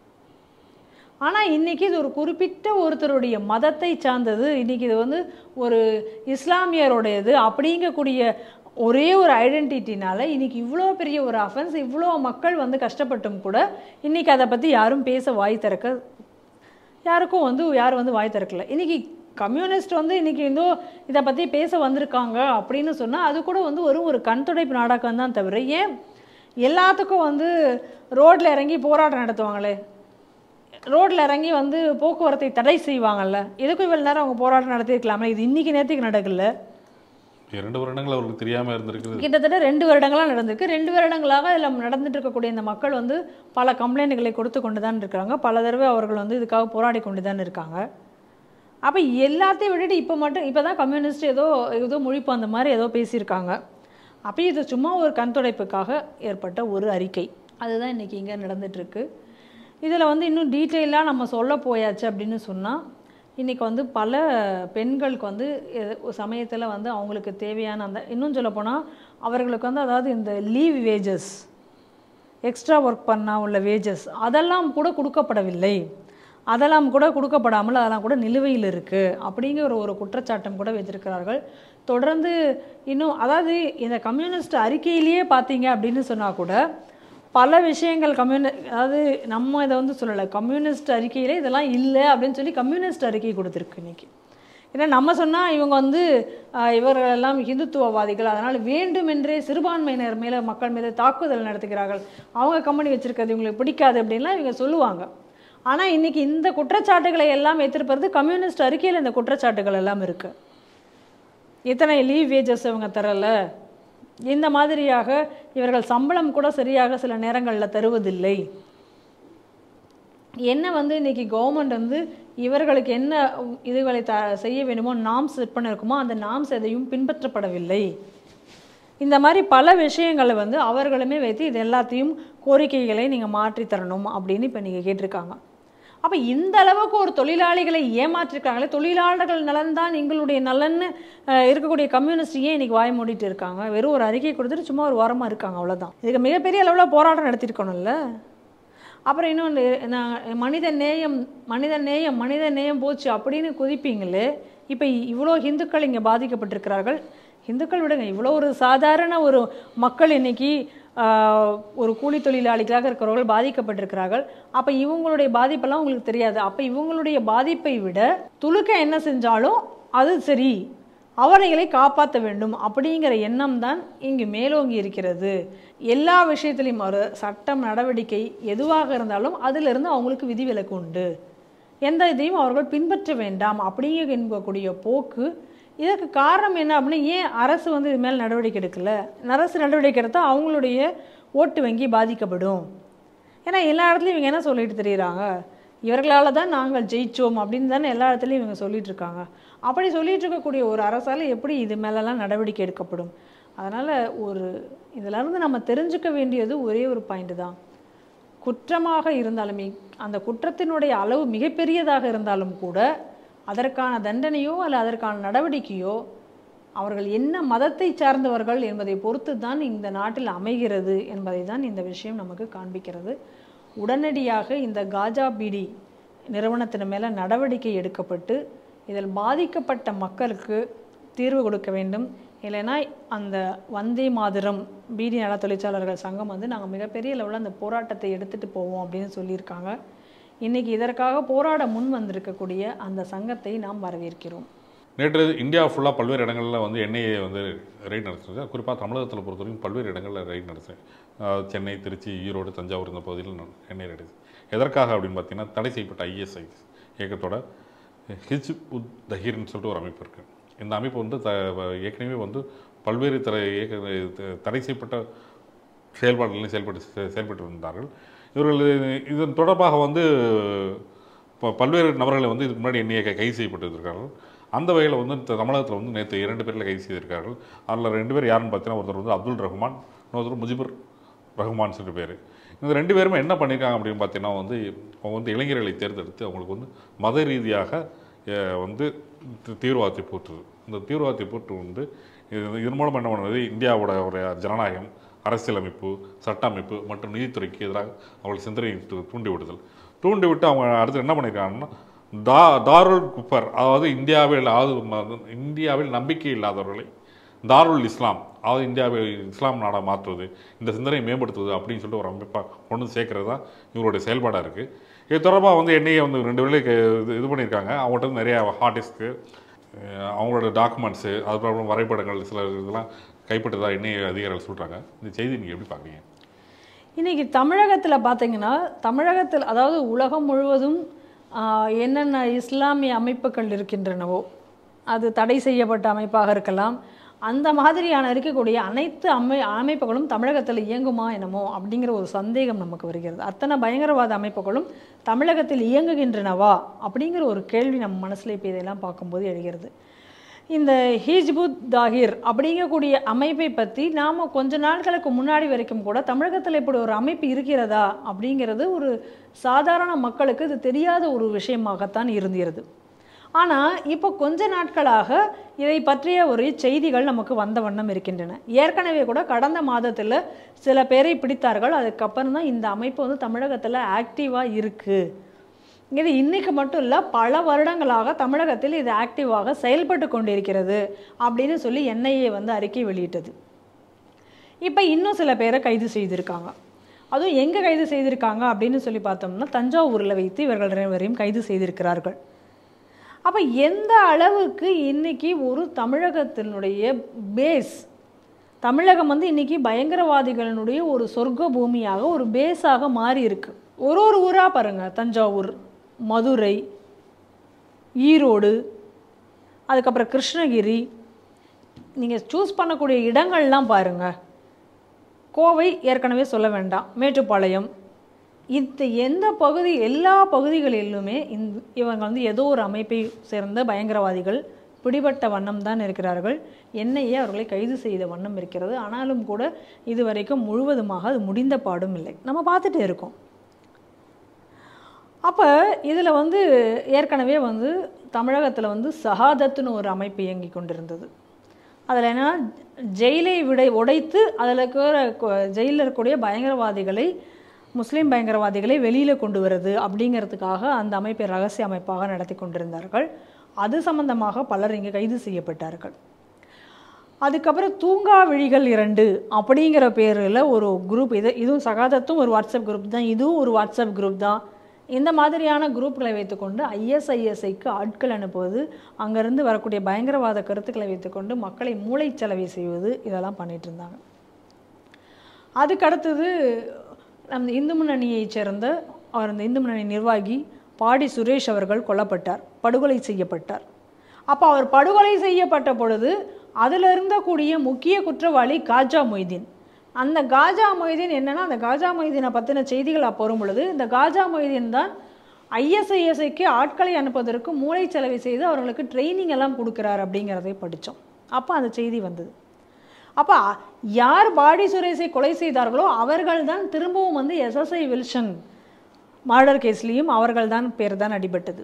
ஆனால் இன்னைக்கு இது ஒரு குறிப்பிட்ட ஒருத்தருடைய மதத்தை சார்ந்தது இன்னைக்கு இது வந்து ஒரு இஸ்லாமியருடையது அப்படிங்கக்கூடிய ஒரே ஒரு ஐடென்டிட்டினால இன்னைக்கு இவ்வளோ பெரிய ஒரு அஃபென்ஸ் இவ்வளோ மக்கள் வந்து கஷ்டப்பட்டும் கூட இன்னைக்கு அதை பற்றி யாரும் பேச வாய் திறக்க யாருக்கும் வந்து யாரும் வந்து வாய் திறக்கல இன்னைக்கு கம்யூனிஸ்ட் வந்து இன்னைக்கு ஏதோ இதை பற்றி பேச வந்திருக்காங்க அப்படின்னு சொன்னால் அது கூட வந்து ஒரு ஒரு கண் துடைப்பு நாடகம் தான் தவிர ஏன் எல்லாத்துக்கும் வந்து ரோட்டில் இறங்கி போராட்டம் நடத்துவாங்களே ரோட்டில் இறங்கி வந்து போக்குவரத்தை தடை செய்வாங்கல்ல எதுக்கும் இவ்வளோ நேரம் அவங்க போராட்டம் நடத்தியிருக்கலாமே இது இன்னைக்கு நேரத்துக்கு நடக்கல இரண்டு வருடங்கள் அவருக்கு தெரியாமல் இருந்திருக்குது கிட்டத்தட்ட ரெண்டு வருடங்களாக நடந்திருக்கு ரெண்டு வருடங்களாக இதில் நடந்துட்டு இருக்கக்கூடிய இந்த மக்கள் வந்து பல கம்ப்ளைண்ட்டுகளை கொடுத்து கொண்டு தான் இருக்காங்க பல தடவை அவர்கள் வந்து இதுக்காக போராடி கொண்டு தான் இருக்காங்க அப்போ எல்லாத்தையும் விட்டுட்டு இப்போ மட்டும் இப்போ தான் கம்யூனிஸ்ட் ஏதோ ஏதோ முழிப்பு அந்த மாதிரி ஏதோ பேசியிருக்காங்க அப்போ இது சும்மா ஒரு கண் துடைப்புக்காக ஏற்பட்ட ஒரு அறிக்கை அதுதான் இன்றைக்கி இங்கே நடந்துட்டுருக்கு இதில் வந்து இன்னும் டீட்டெயிலாக நம்ம சொல்ல போயாச்சு அப்படின்னு சொன்னால் இன்றைக்கி வந்து பல பெண்களுக்கு வந்து சமயத்தில் வந்து அவங்களுக்கு தேவையான அந்த இன்னும் சொல்லப்போனால் அவர்களுக்கு வந்து அதாவது இந்த லீவ் வேஜஸ் எக்ஸ்ட்ரா ஒர்க் பண்ணால் உள்ள வேஜஸ் அதெல்லாம் கூட கொடுக்கப்படவில்லை அதெல்லாம் கூட கொடுக்கப்படாமல் அதெல்லாம் கூட நிலுவையில் இருக்குது அப்படிங்கிற ஒரு ஒரு குற்றச்சாட்டம் கூட வைத்திருக்கிறார்கள் தொடர்ந்து இன்னும் அதாவது இந்த கம்யூனிஸ்ட் அறிக்கையிலேயே பார்த்தீங்க அப்படின்னு சொன்னால் கூட பல விஷயங்கள் கம்யூனி அதாவது நம்ம இதை வந்து சொல்லலை கம்யூனிஸ்ட் அறிக்கையிலே இதெல்லாம் இல்லை அப்படின்னு சொல்லி கம்யூனிஸ்ட் அறிக்கை கொடுத்துருக்கு இன்னைக்கு ஏன்னா நம்ம சொன்னால் இவங்க வந்து ஆஹ், இவர்கள் எல்லாம் இந்துத்துவவாதிகள் அதனால் வேண்டுமென்றே சிறுபான்மையினர் மேலே மக்கள் மீது தாக்குதல் நடத்துகிறார்கள் அவங்க கம்பெனி வச்சிருக்கிறது இவங்களுக்கு பிடிக்காது அப்படின்லாம் இவங்க சொல்லுவாங்க ஆனால் இன்னைக்கு இந்த குற்றச்சாட்டுகளை எல்லாம் எதிர்ப்பது கம்யூனிஸ்ட் அறிக்கையில் இந்த குற்றச்சாட்டுகள் எல்லாம் இருக்குது இத்தனை லீவ் வேஜஸ் இவங்க தரல இந்த மாதிரியாக இவர்கள் சம்பளம் கூட சரியாக சில நேரங்களில் தருவதில்லை என்ன வந்து இன்னைக்கு கவர்மெண்ட் வந்து இவர்களுக்கு என்ன இதுகளை த செய்ய வேண்டுமோ நாம்ஸ் செட் பண்ணிருக்குமோ அந்த நாம்ஸ் எதையும் பின்பற்றப்படவில்லை இந்த மாதிரி பல விஷயங்களை வந்து அவர்களுமே வைத்து இது எல்லாத்தையும் கோரிக்கைகளை நீங்கள் மாற்றி தரணும் அப்படின்னு இப்போ நீங்கள் கேட்டிருக்காங்க அப்போ இந்த அளவுக்கு ஒரு தொழிலாளிகளை ஏமாற்றிருக்காங்களே தொழிலாளர்கள் நலன் தான் எங்களுடைய நலன்னு அஹ், இருக்கக்கூடிய கம்யூனிஸ்ட் ஏன் இன்னைக்கு வாய் மூடிட்டு இருக்காங்க வெறும் ஒரு அறிக்கை கொடுத்துட்டு சும்மா ஒரு வாரமாக இருக்காங்க அவ்வளவுதான் இதுக்கு மிகப்பெரிய அளவில் போராட்டம் நடத்திருக்கணும்ல அப்புறம் இன்னொன்று நான் மனித நேயம் மனித நேயம் மனித நேயம் போச்சு அப்படின்னு குதிப்பீங்களே இப்போ இவ்வளோ இந்துக்கள் இங்கே பாதிக்கப்பட்டிருக்கிறார்கள் இந்துக்கள் விடுங்க இவ்வளோ ஒரு சாதாரண ஒரு மக்கள் இன்னைக்கு ஆஹ், ஒரு கூலி தொழிலாளிகளாக இருக்கிறவர்கள் பாதிக்கப்பட்டிருக்கிறார்கள் அப்போ இவங்களுடைய பாதிப்பெல்லாம் உங்களுக்கு தெரியாது அப்போ இவங்களுடைய பாதிப்பை விட துலுக்க என்ன செஞ்சாலும் அது சரி அவர்களை காப்பாற்ற வேண்டும் அப்படிங்கிற எண்ணம் தான் இங்கு மேலோங்கி இருக்கிறது எல்லா விஷயத்திலையும் ஒரு சட்டம் நடவடிக்கை எதுவாக இருந்தாலும் அதிலிருந்து அவங்களுக்கு விதிவிலக்கு உண்டு எந்த இதையும் அவர்கள் பின்பற்ற வேண்டாம் அப்படிங்க என்பக்கூடிய போக்கு இதற்கு காரணம் என்ன அப்படின்னா ஏன் அரசு வந்து இது மேல் நடவடிக்கை எடுக்கல அரசு நடவடிக்கை எடுத்தால் அவங்களுடைய ஓட்டு வங்கி பாதிக்கப்படும் ஏன்னா எல்லா இடத்துலையும் இவங்க என்ன சொல்லிட்டு தெரியுறாங்க இவர்களால் தான் நாங்கள் ஜெயிச்சோம் அப்படின்னு தானே எல்லா இடத்துலையும் இவங்க சொல்லிட்டு இருக்காங்க அப்படி சொல்லிட்டு இருக்கக்கூடிய ஒரு அரசால் எப்படி இது மேலெல்லாம் நடவடிக்கை எடுக்கப்படும் அதனால் ஒரு இதிலிருந்து நம்ம தெரிஞ்சுக்க வேண்டியது ஒரே ஒரு பாயிண்ட் தான் குற்றமாக இருந்தாலுமே அந்த குற்றத்தினுடைய அளவு மிகப்பெரியதாக இருந்தாலும் கூட அதற்கான தண்டனையோ அல்ல அதற்கான நடவடிக்கையோ அவர்கள் என்ன மதத்தை சார்ந்தவர்கள் என்பதை பொறுத்து தான் இந்த நாட்டில் அமைகிறது என்பதை தான் இந்த விஷயம் நமக்கு காண்பிக்கிறது உடனடியாக இந்த காஜா பீடி நிறுவனத்தின் மேலே நடவடிக்கை எடுக்கப்பட்டு இதில் பாதிக்கப்பட்ட மக்களுக்கு தீர்வு கொடுக்க வேண்டும் இல்லைன்னா அந்த வந்தே மாதிரம் பீடி நல தொழிற்சாளர்கள் சங்கம் வந்து நாங்கள் மிகப்பெரிய லெவலில் அந்த போராட்டத்தை எடுத்துகிட்டு போவோம் அப்படின்னு சொல்லியிருக்காங்க இன்னைக்கு இதற்காக போராட முன் வந்திருக்கக்கூடிய அந்த சங்கத்தை நாம் வரவேற்கிறோம் நேற்று இந்தியா ஃபுல்லாக பல்வேறு இடங்களில் வந்து என்ஐஏ வந்து ரைட் நடத்துறது குறிப்பாக தமிழகத்தில் பொறுத்தவரைக்கும் பல்வேறு இடங்களில் ரைட் நடத்துறேன் சென்னை திருச்சி ஈரோடு தஞ்சாவூர் இந்த பகுதியில் என்ஐஏ ரைடு எதற்காக அப்படின்னு பார்த்தீங்கன்னா தடை செய்யப்பட்ட ஐஎஸ்ஐ இயக்கத்தோட ஹிஜ் உத் தஹீர்னு சொல்லிட்டு ஒரு அமைப்பு இருக்குது இந்த அமைப்பு வந்து த ஏற்கனவே வந்து பல்வேறு தடை இயக்க தடை செய்யப்பட்ட செயல்பாடுகளில் செயல்பட்டு செ- செயல்பட்டு வந்தார்கள் இவர்கள் இதன் தொடர்பாக வந்து ப- பல்வேறு நபர்களை வந்து இதுக்கு முன்னாடி எண்ணிய கைது செய்யப்பட்டிருக்கிறார்கள் அந்த வகையில் வந்து இந்த தமிழகத்தில் வந்து நேற்று இரண்டு பேரில் கைது செய்திருக்கார்கள் அதில் ரெண்டு பேர் யாருன்னு பார்த்தீங்கன்னா ஒருத்தர் வந்து அப்துல் ரஹ்மான் இன்னொருத்தர் முஜிபுர் ரஹ்மான் சொல்லிட்டு பேர் இந்த ரெண்டு பேருமே என்ன பண்ணியிருக்காங்க அப்படின்னு பார்த்தீங்கன்னா வந்து அவங்க வந்து இளைஞர்களை தேர்ந்தெடுத்து அவங்களுக்கு வந்து மத ரீதியாக அஹ், வந்து தி- தீவிரவாதத்தை போற்றுது இந்த தீவிரவாதத்தை போட்டு வந்து இது இதன் மூலம் என்ன பண்ணுவது இந்தியாவோட ஒரு ஜனநாயகம் அரசியலமைப்பு சட்ட அமைப்பு மற்றும் நீதித்துறைக்கு எதிராக அவர்கள் சிந்தனையை தூ- தூண்டி விடுதல் தூண்டி விட்டு அவங்க அடுத்து என்ன பண்ணியிருக்காங்கன்னா தா தாருல் குப்பர் அதாவது இந்தியாவில் அதாவது ம- இந்தியாவில் நம்பிக்கை இல்லாதவர்களை தாருல் இஸ்லாம் அதாவது இந்தியாவை இஸ்லாம் நாடாக மாற்றுவது இந்த சிந்தனையை மேம்படுத்துவது அப்படின்னு சொல்லிட்டு ஒரு அமைப்பாக கொண்டு வந்து சேர்க்கறது தான் இவருடைய செயல்பாடாக இருக்குது இது தொடர்பாக வந்து என்னையே வந்து ரெண்டு வேலையை இது இது பண்ணியிருக்காங்க அவங்கள்ட்ட வந்து நிறையா ஹார்ட் டிஸ்க்கு அவங்களோட டாக்குமெண்ட்ஸு அதுக்கப்புறம் வரைபடங்கள் சில இதெல்லாம் கைப்பற்றதா எண்ணெய் அதிகாரிகள் சொல்கிறாங்க இந்த செய்தி நீங்கள் எப்படி பார்க்குறீங்க இன்னைக்கு தமிழகத்தில் பார்த்தீங்கன்னா தமிழகத்தில் அதாவது உலகம் முழுவதும் ஆஹ், என்னென்ன இஸ்லாமிய அமைப்புகள் இருக்கின்றனவோ அது தடை செய்யப்பட்ட அமைப்பாக இருக்கலாம் அந்த மாதிரியான இருக்கக்கூடிய அனைத்து அமை அமைப்புகளும் தமிழகத்தில் இயங்குமா என்னமோ அப்படிங்கிற ஒரு சந்தேகம் நமக்கு வருகிறது அத்தனை பயங்கரவாத அமைப்புகளும் தமிழகத்தில் இயங்குகின்றனவா அப்படிங்கிற ஒரு கேள்வி நம்ம மனசில் இப்போ இதெல்லாம் பார்க்கும்போது எழுகிறது இந்த ஹிஜ்புத் தாகிர் அப்படிங்கக்கூடிய அமைப்பை பற்றி நாம் கொஞ்ச நாட்களுக்கு முன்னாடி வரைக்கும் கூட தமிழகத்தில் இப்படி ஒரு அமைப்பு இருக்கிறதா அப்படிங்கிறது ஒரு சாதாரண மக்களுக்கு இது தெரியாத ஒரு விஷயமாகத்தான் இருந்திருது ஆனால் இப்போ கொஞ்ச நாட்களாக இதை பற்றிய ஒரு செய்திகள் நமக்கு வந்த வண்ணம் இருக்கின்றன ஏற்கனவே கூட கடந்த மாதத்தில் சில பேரை பிடித்தார்கள் அதுக்கப்புறம் தான் இந்த அமைப்பு வந்து தமிழகத்தில் ஆக்டிவாக இருக்குது இது இன்னைக்கு மட்டும் இல்லை பல வருடங்களாக தமிழகத்தில் இது ஆக்டிவாக செயல்பட்டு கொண்டிருக்கிறது அப்படின்னு சொல்லி என்ஐஏ வந்து அறிக்கை வெளியிட்டது இப்போ இன்னும் சில பேரை கைது செய்திருக்காங்க அதுவும் எங்கே கைது செய்திருக்காங்க அப்படின்னு சொல்லி பார்த்தோம்னா தஞ்சாவூரில் வைத்து இவர்கள் இருவரையும் கைது செய்திருக்கிறார்கள் அப்போ எந்த அளவுக்கு இன்னைக்கு ஒரு தமிழகத்தினுடைய பேஸ் தமிழகம் வந்து இன்னைக்கு பயங்கரவாதிகளினுடைய ஒரு சொர்க்க பூமியாக ஒரு பேஸாக மாறி இருக்கு ஒரு ஒரு ஊராக பாருங்க தஞ்சாவூர் மதுரை ஈரோடு அதுக்கப்புறம் கிருஷ்ணகிரி நீங்கள் சூஸ் பண்ணக்கூடிய இடங்கள்லாம் பாருங்க கோவை ஏற்கனவே சொல்ல வேண்டாம் மேட்டுப்பாளையம் இந்த எந்த பகுதி எல்லா பகுதிகளிலுமே இந்த இவங்க வந்து ஏதோ ஒரு அமைப்பை சேர்ந்த பயங்கரவாதிகள் பிடிபட்ட வண்ணம் தான் இருக்கிறார்கள் என்னையே அவர்களை கைது செய்த வண்ணம் இருக்கிறது ஆனாலும் கூட இதுவரைக்கும் முழுவதுமாக அது முடிந்த பாடும் இல்லை நம்ம பார்த்துட்டே இருக்கோம் அப்போ இதில் வந்து ஏற்கனவே வந்து தமிழகத்தில் வந்து சஹாதத்துன்னு ஒரு அமைப்பு இயங்கி கொண்டிருந்தது அதில் என்ன ஜெயிலை விடை உடைத்து அதில் இருக்கிற ஜெயிலில் இருக்கக்கூடிய பயங்கரவாதிகளை முஸ்லீம் பயங்கரவாதிகளை வெளியில் கொண்டு வருது அப்படிங்கிறதுக்காக அந்த அமைப்பை ரகசிய அமைப்பாக நடத்தி கொண்டிருந்தார்கள் அது சம்பந்தமாக பலர் இங்கே கைது செய்யப்பட்டார்கள் அதுக்கப்புறம் தூங்கா விழிகள் இரண்டு அப்படிங்கிற பேரில் ஒரு குரூப் இது இதுவும் சகாதத்தும் ஒரு வாட்ஸ்அப் குரூப் தான் இதுவும் ஒரு வாட்ஸ்அப் குரூப் தான் இந்த மாதிரியான குரூப்களை வைத்துக்கொண்டு ஐஎஸ்ஐஎஸ்ஐக்கு ஆட்கள் அனுப்புவது அங்கேருந்து வரக்கூடிய பயங்கரவாத கருத்துக்களை வைத்துக்கொண்டு மக்களை மூளைச்சலவை செய்வது இதெல்லாம் பண்ணிட்டு இருந்தாங்க அதுக்கு அடுத்தது நம்ம இந்து முன்னணியைச் சேர்ந்த அவர் அந்த இந்து முன்னணி நிர்வாகி பாடி சுரேஷ் அவர்கள் கொல்லப்பட்டார் படுகொலை செய்யப்பட்டார் அப்போ அவர் படுகொலை செய்யப்பட்ட பொழுது அதில் இருந்தக்கூடிய முக்கிய குற்றவாளி காஜா மொய்தீன் அந்த காஜா மொய்தீன் என்னன்னா அந்த காஜா மொய்தீனை பற்றின செய்திகள் அப்போ வரும் பொழுது இந்த காஜா மொய்தீன் தான் ஐஎஸ்ஐஎஸ்ஐக்கு ஆட்களை அனுப்புவதற்கு மூளைச்சலவை செய்து அவர்களுக்கு ட்ரைனிங் எல்லாம் கொடுக்குறார் அப்படிங்கிறதை படித்தோம் அப்போ அந்த செய்தி வந்தது அப்போ யார் பாடி சுரேஷை கொலை செய்தார்களோ அவர்கள் தான் திரும்பவும் வந்து எஸ்எஸ்ஐ வில்சன் மர்டர் கேஸ்லேயும் அவர்கள் தான் பேர் தான் அடிபட்டது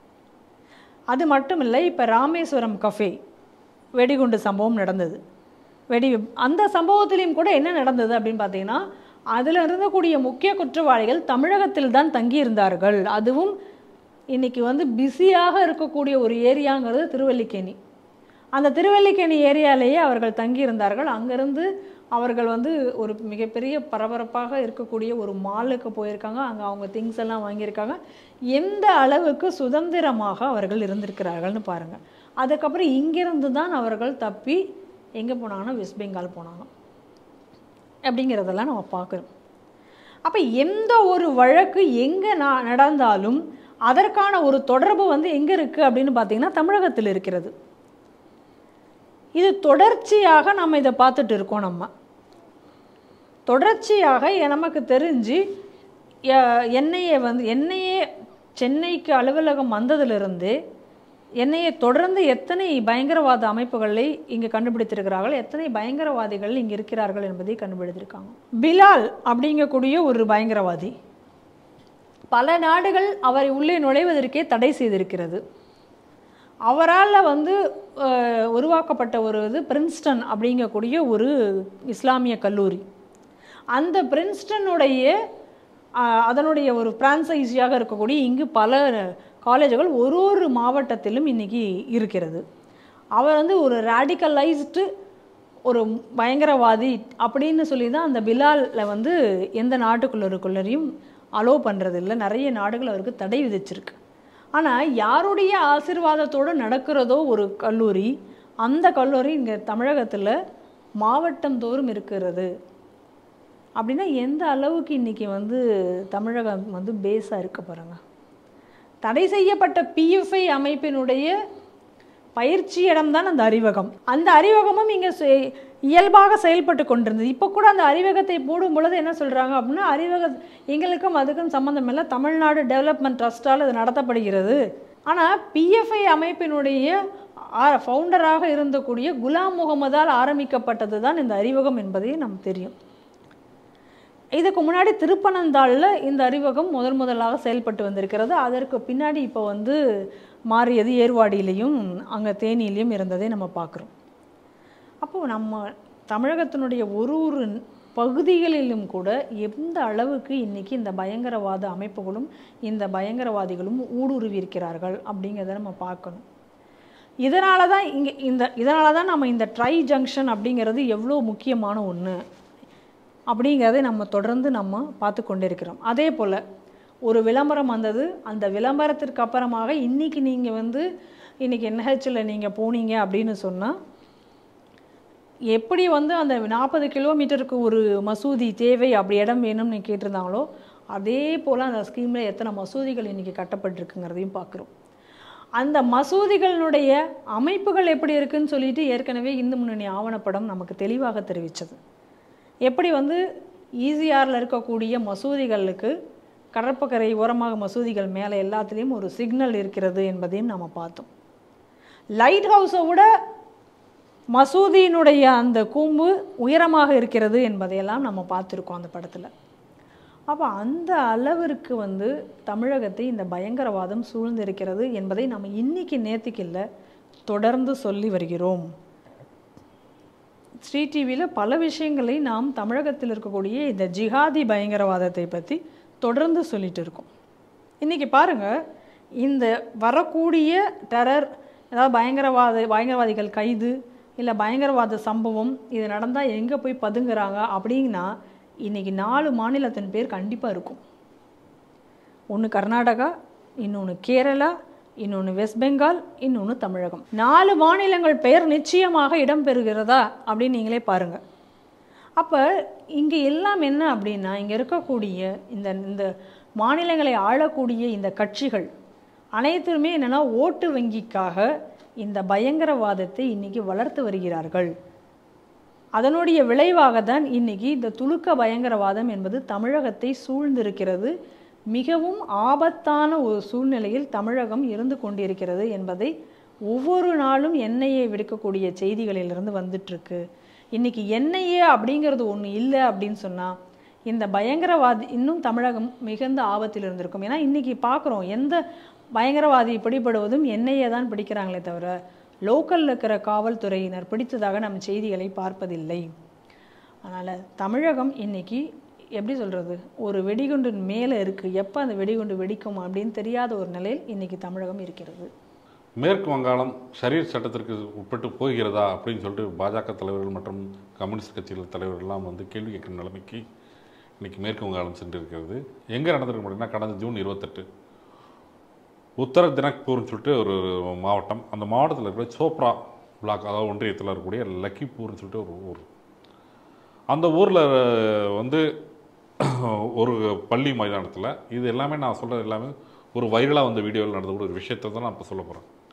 அது மட்டும் இல்லை இப்போ ராமேஸ்வரம் கஃபே வெடிகுண்டு சம்பவம் நடந்தது வெடி அந்த சம்பவத்திலையும் கூட என்ன நடந்தது அப்படின்னு பார்த்தீங்கன்னா அதில் இருந்தக்கூடிய முக்கிய குற்றவாளிகள் தமிழகத்தில் தான் தங்கியிருந்தார்கள் அதுவும் இன்னைக்கு வந்து பிஸியாக இருக்கக்கூடிய ஒரு ஏரியாங்கிறது திருவல்லிக்கேணி அந்த திருவல்லிக்கேணி ஏரியாலேயே அவர்கள் தங்கியிருந்தார்கள் அங்கேருந்து அவர்கள் வந்து ஒரு மிகப்பெரிய பரபரப்பாக இருக்கக்கூடிய ஒரு மாலுக்கு போயிருக்காங்க அங்கே அவங்க திங்ஸ் எல்லாம் வாங்கியிருக்காங்க எந்த அளவுக்கு சுதந்திரமாக அவர்கள் இருந்திருக்கிறார்கள்னு பாருங்கள் அதுக்கப்புறம் இங்கிருந்து தான் அவர்கள் தப்பி எங்கே போனாங்கன்னா வெஸ்ட் பெங்கால் போனாங்க அப்படிங்கிறதெல்லாம் நம்ம பார்க்குறோம் அப்போ எந்த ஒரு வழக்கு எங்கே நான் நடந்தாலும் அதற்கான ஒரு தொடர்பு வந்து எங்கே இருக்குது அப்படின்னு பார்த்தீங்கன்னா தமிழகத்தில் இருக்கிறது இது தொடர்ச்சியாக நம்ம இதை பார்த்துட்டு இருக்கோம் நம்ம தொடர்ச்சியாக எ- நமக்கு தெரிஞ்சு என்ஐஏ வந்து என்ஐஏ சென்னைக்கு அலுவலகம் வந்ததிலிருந்து என்ஐஏ தொடர்ந்து எத்தனை பயங்கரவாத அமைப்புகளை இங்கு கண்டுபிடித்திருக்கிறார்கள் எத்தனை பயங்கரவாதிகள் இங்கு இருக்கிறார்கள் என்பதை கண்டுபிடித்திருக்காங்க பிலால் அப்படிங்கக்கூடிய ஒரு பயங்கரவாதி பல நாடுகள் அவரை உள்ளே நுழைவதற்கே தடை செய்திருக்கிறது அவரால் வந்து அஹ், உருவாக்கப்பட்ட ஒரு இது பிரின்ஸ்டன் அப்படிங்கக்கூடிய ஒரு இஸ்லாமிய கல்லூரி அந்த பிரின்ஸ்டனுடைய அஹ், அதனுடைய ஒரு பிரான்சைஸியாக இருக்கக்கூடிய இங்கு பல காலேஜுகள் ஒரு ஒரு மாவட்டத்திலும் இன்னைக்கு இருக்கிறது அவர் வந்து ஒரு ரேடிக்கலைஸ்டு ஒரு பயங்கரவாதி அப்படின்னு சொல்லி தான் அந்த பிலாலில் வந்து எந்த நாட்டுக்குள்ளருக்குள்ளரையும் அலோவ் பண்ணுறதில்ல நிறைய நாடுகள் அவருக்கு தடை விதிச்சிருக்கு ஆனால் யாருடைய ஆசீர்வாதத்தோடு நடக்கிறதோ ஒரு கல்லூரி அந்த கல்லூரி இங்கே தமிழகத்தில் மாவட்டம் தோறும் இருக்கிறது அப்படின்னா எந்த அளவுக்கு இன்றைக்கி வந்து தமிழகம் வந்து பேஸாக இருக்க பாருங்க தடை செய்யப்பட்ட பிஎஃப்ஐ அமைப்பினுடைய பயிற்சி இடம்தான் அந்த அறிவகம் அந்த அறிவகமும் இங்கே இயல்பாக செயல்பட்டு கொண்டிருந்தது இப்போ கூட அந்த அறிவகத்தை போடும் பொழுது என்ன சொல்கிறாங்க அப்படின்னா அறிவக எங்களுக்கும் அதுக்கும் சம்மந்தம் இல்லை தமிழ்நாடு டெவலப்மெண்ட் ட்ரஸ்ட்டால் இது நடத்தப்படுகிறது ஆனால் பிஎஃப்ஐ அமைப்பினுடைய ஃபவுண்டராக இருந்தக்கூடிய குலாம் முகமதால் ஆரம்பிக்கப்பட்டது தான் இந்த அறிவகம் என்பதே நமக்கு தெரியும் இதுக்கு முன்னாடி திருப்பனந்தாளில் இந்த அறிவகம் முதல் முதலாக செயல்பட்டு வந்திருக்கிறது அதற்கு பின்னாடி இப்போ வந்து மாறியது ஏர்வாடியிலையும் அங்கே தேனியிலையும் இருந்ததை நம்ம பார்க்குறோம் அப்போது நம்ம தமிழகத்தினுடைய ஒரு ஒரு பகுதிகளிலும் கூட எந்த அளவுக்கு இன்னைக்கு இந்த பயங்கரவாத அமைப்புகளும் இந்த பயங்கரவாதிகளும் ஊடுருவி இருக்கிறார்கள் அப்படிங்கிறத நம்ம பார்க்கணும் இதனால தான் இங்கே இந்த இதனால தான் நம்ம இந்த ட்ரை ஜங்ஷன் அப்படிங்கிறது எவ்வளோ முக்கியமான ஒன்று அப்படிங்கிறதை நம்ம தொடர்ந்து நம்ம பார்த்து கொண்டிருக்கிறோம் அதே போல் ஒரு விளம்பரம் வந்தது அந்த விளம்பரத்திற்கு அப்புறமாக இன்றைக்கி நீங்கள் வந்து இன்றைக்கி என்ஹெச்சில் நீங்கள் போனீங்க அப்படின்னு சொன்னால் எப்படி வந்து அந்த நாற்பது கிலோமீட்டருக்கு ஒரு மசூதி தேவை அப்படி இடம் வேணும்னு கேட்டிருந்தாங்களோ அதே போல் அந்த ஸ்கீமில் எத்தனை மசூதிகள் இன்றைக்கி கட்டப்பட்டிருக்குங்கிறதையும் பார்க்குறோம் அந்த மசூதிகளினுடைய அமைப்புகள் எப்படி இருக்குன்னு சொல்லிட்டு ஏற்கனவே இந்து முன்னணி ஆவணப்படம் நமக்கு தெளிவாக தெரிவித்தது எப்படி வந்து ஈசிஆரில் இருக்கக்கூடிய மசூதிகளுக்கு கடற்பக்கரை ஓரமாக மசூதிகள் மேலே எல்லாத்துலேயும் ஒரு சிக்னல் இருக்கிறது என்பதையும் நம்ம பார்த்தோம் லைட் ஹவுஸை விட மசூதியினுடைய அந்த கூம்பு உயரமாக இருக்கிறது என்பதையெல்லாம் நம்ம பார்த்துருக்கோம் அந்த படத்தில் அப்போ அந்த அளவிற்கு வந்து தமிழகத்தை இந்த பயங்கரவாதம் சூழ்ந்திருக்கிறது என்பதை நம்ம இன்னைக்கு நேத்திக்கு இல்லை தொடர்ந்து சொல்லி வருகிறோம் ஸ்ரீ டிவியில் பல விஷயங்களை நாம் தமிழகத்தில் இருக்கக்கூடிய இந்த ஜிஹாதி பயங்கரவாதத்தை பற்றி தொடர்ந்து சொல்லிட்டு இருக்கோம் இன்றைக்கி பாருங்கள் இந்த வரக்கூடிய டெரர் ஏதாவது பயங்கரவாத பயங்கரவாதிகள் கைது இல்லை பயங்கரவாத சம்பவம் இது நடந்தால் எங்கே போய் பதுங்குறாங்க அப்படின்னா இன்றைக்கி நாலு மாநிலத்தின் பேர் கண்டிப்பாக இருக்கும் ஒன்று கர்நாடகா இன்னொன்று கேரளா இன்னொன்று வெஸ்ட் பெங்கால் இன்னொன்று தமிழகம் நாலு மாநிலங்கள் பெயர் நிச்சயமாக இடம்பெறுகிறதா அப்படின்னு நீங்களே பாருங்கள் அப்போ இங்கே எல்லாம் என்ன அப்படின்னா இங்கே இருக்கக்கூடிய இந்த இந்த மாநிலங்களை ஆளக்கூடிய இந்த கட்சிகள் அனைத்துமே என்னென்னா ஓட்டு வங்கிக்காக இந்த பயங்கரவாதத்தை இன்னைக்கு வளர்த்து வருகிறார்கள் அதனுடைய விளைவாக தான் இன்னைக்கு இந்த துலுக்க பயங்கரவாதம் என்பது தமிழகத்தை சூழ்ந்திருக்கிறது மிகவும் ஆபத்தான ஒரு சூழ்நிலையில் தமிழகம் இருந்து கொண்டிருக்கிறது என்பதை ஒவ்வொரு நாளும் எண்ணெயை விடுக்கக்கூடிய செய்திகளிலிருந்து வந்துட்டுருக்கு இன்னைக்கு எண்ணெயே அப்படிங்கிறது ஒன்று இல்லை அப்படின்னு சொன்னால் இந்த பயங்கரவாதி இன்னும் தமிழகம் மிகுந்த ஆபத்தில் இருந்திருக்கும் ஏன்னா இன்னைக்கு பார்க்குறோம் எந்த பயங்கரவாதி பிடிபடுவதும் எண்ணெயை தான் பிடிக்கிறாங்களே தவிர லோக்கலில் இருக்கிற காவல்துறையினர் பிடித்ததாக நம்ம செய்திகளை பார்ப்பதில்லை அதனால் தமிழகம் இன்னைக்கு எப்படி சொல்கிறது ஒரு வெடிகுண்டின் மேலே இருக்குது எப்போ அந்த வெடிகுண்டு வெடிக்கும் அப்படின்னு தெரியாத ஒரு நிலையில் இன்னைக்கு தமிழகம் இருக்கிறது மேற்கு வங்காளம் ஷரீர் சட்டத்திற்கு உட்பட்டு போகிறதா அப்படின்னு சொல்லிட்டு பாஜக தலைவர்கள் மற்றும் கம்யூனிஸ்ட் கட்சிகள் தலைவர்கள்லாம் வந்து கேள்வி கேட்குற நிலைமைக்கு இன்னைக்கு மேற்கு வங்காளம் சென்று இருக்கிறது எங்கே நடந்திருக்க முடியும்னா கடந்த ஜூன் இருபத்தெட்டு உத்தர தினக்பூர்னு சொல்லிட்டு ஒரு மாவட்டம் அந்த மாவட்டத்தில் இருக்கிற சோப்ரா பிளாக் அதாவது ஒன்றியத்தில் இருக்கக்கூடிய லக்கிப்பூர்னு சொல்லிட்டு ஒரு ஊர் அந்த ஊரில் வந்து ஒரு பள்ளி மைதானத்தில் இது எல்லாமே நான் சொல்கிறது எல்லாமே ஒரு வைரலாக வந்த வீடியோவில் நடந்த ஒரு விஷயத்தை தான் நான் இப்போ சொல்ல போகிறேன்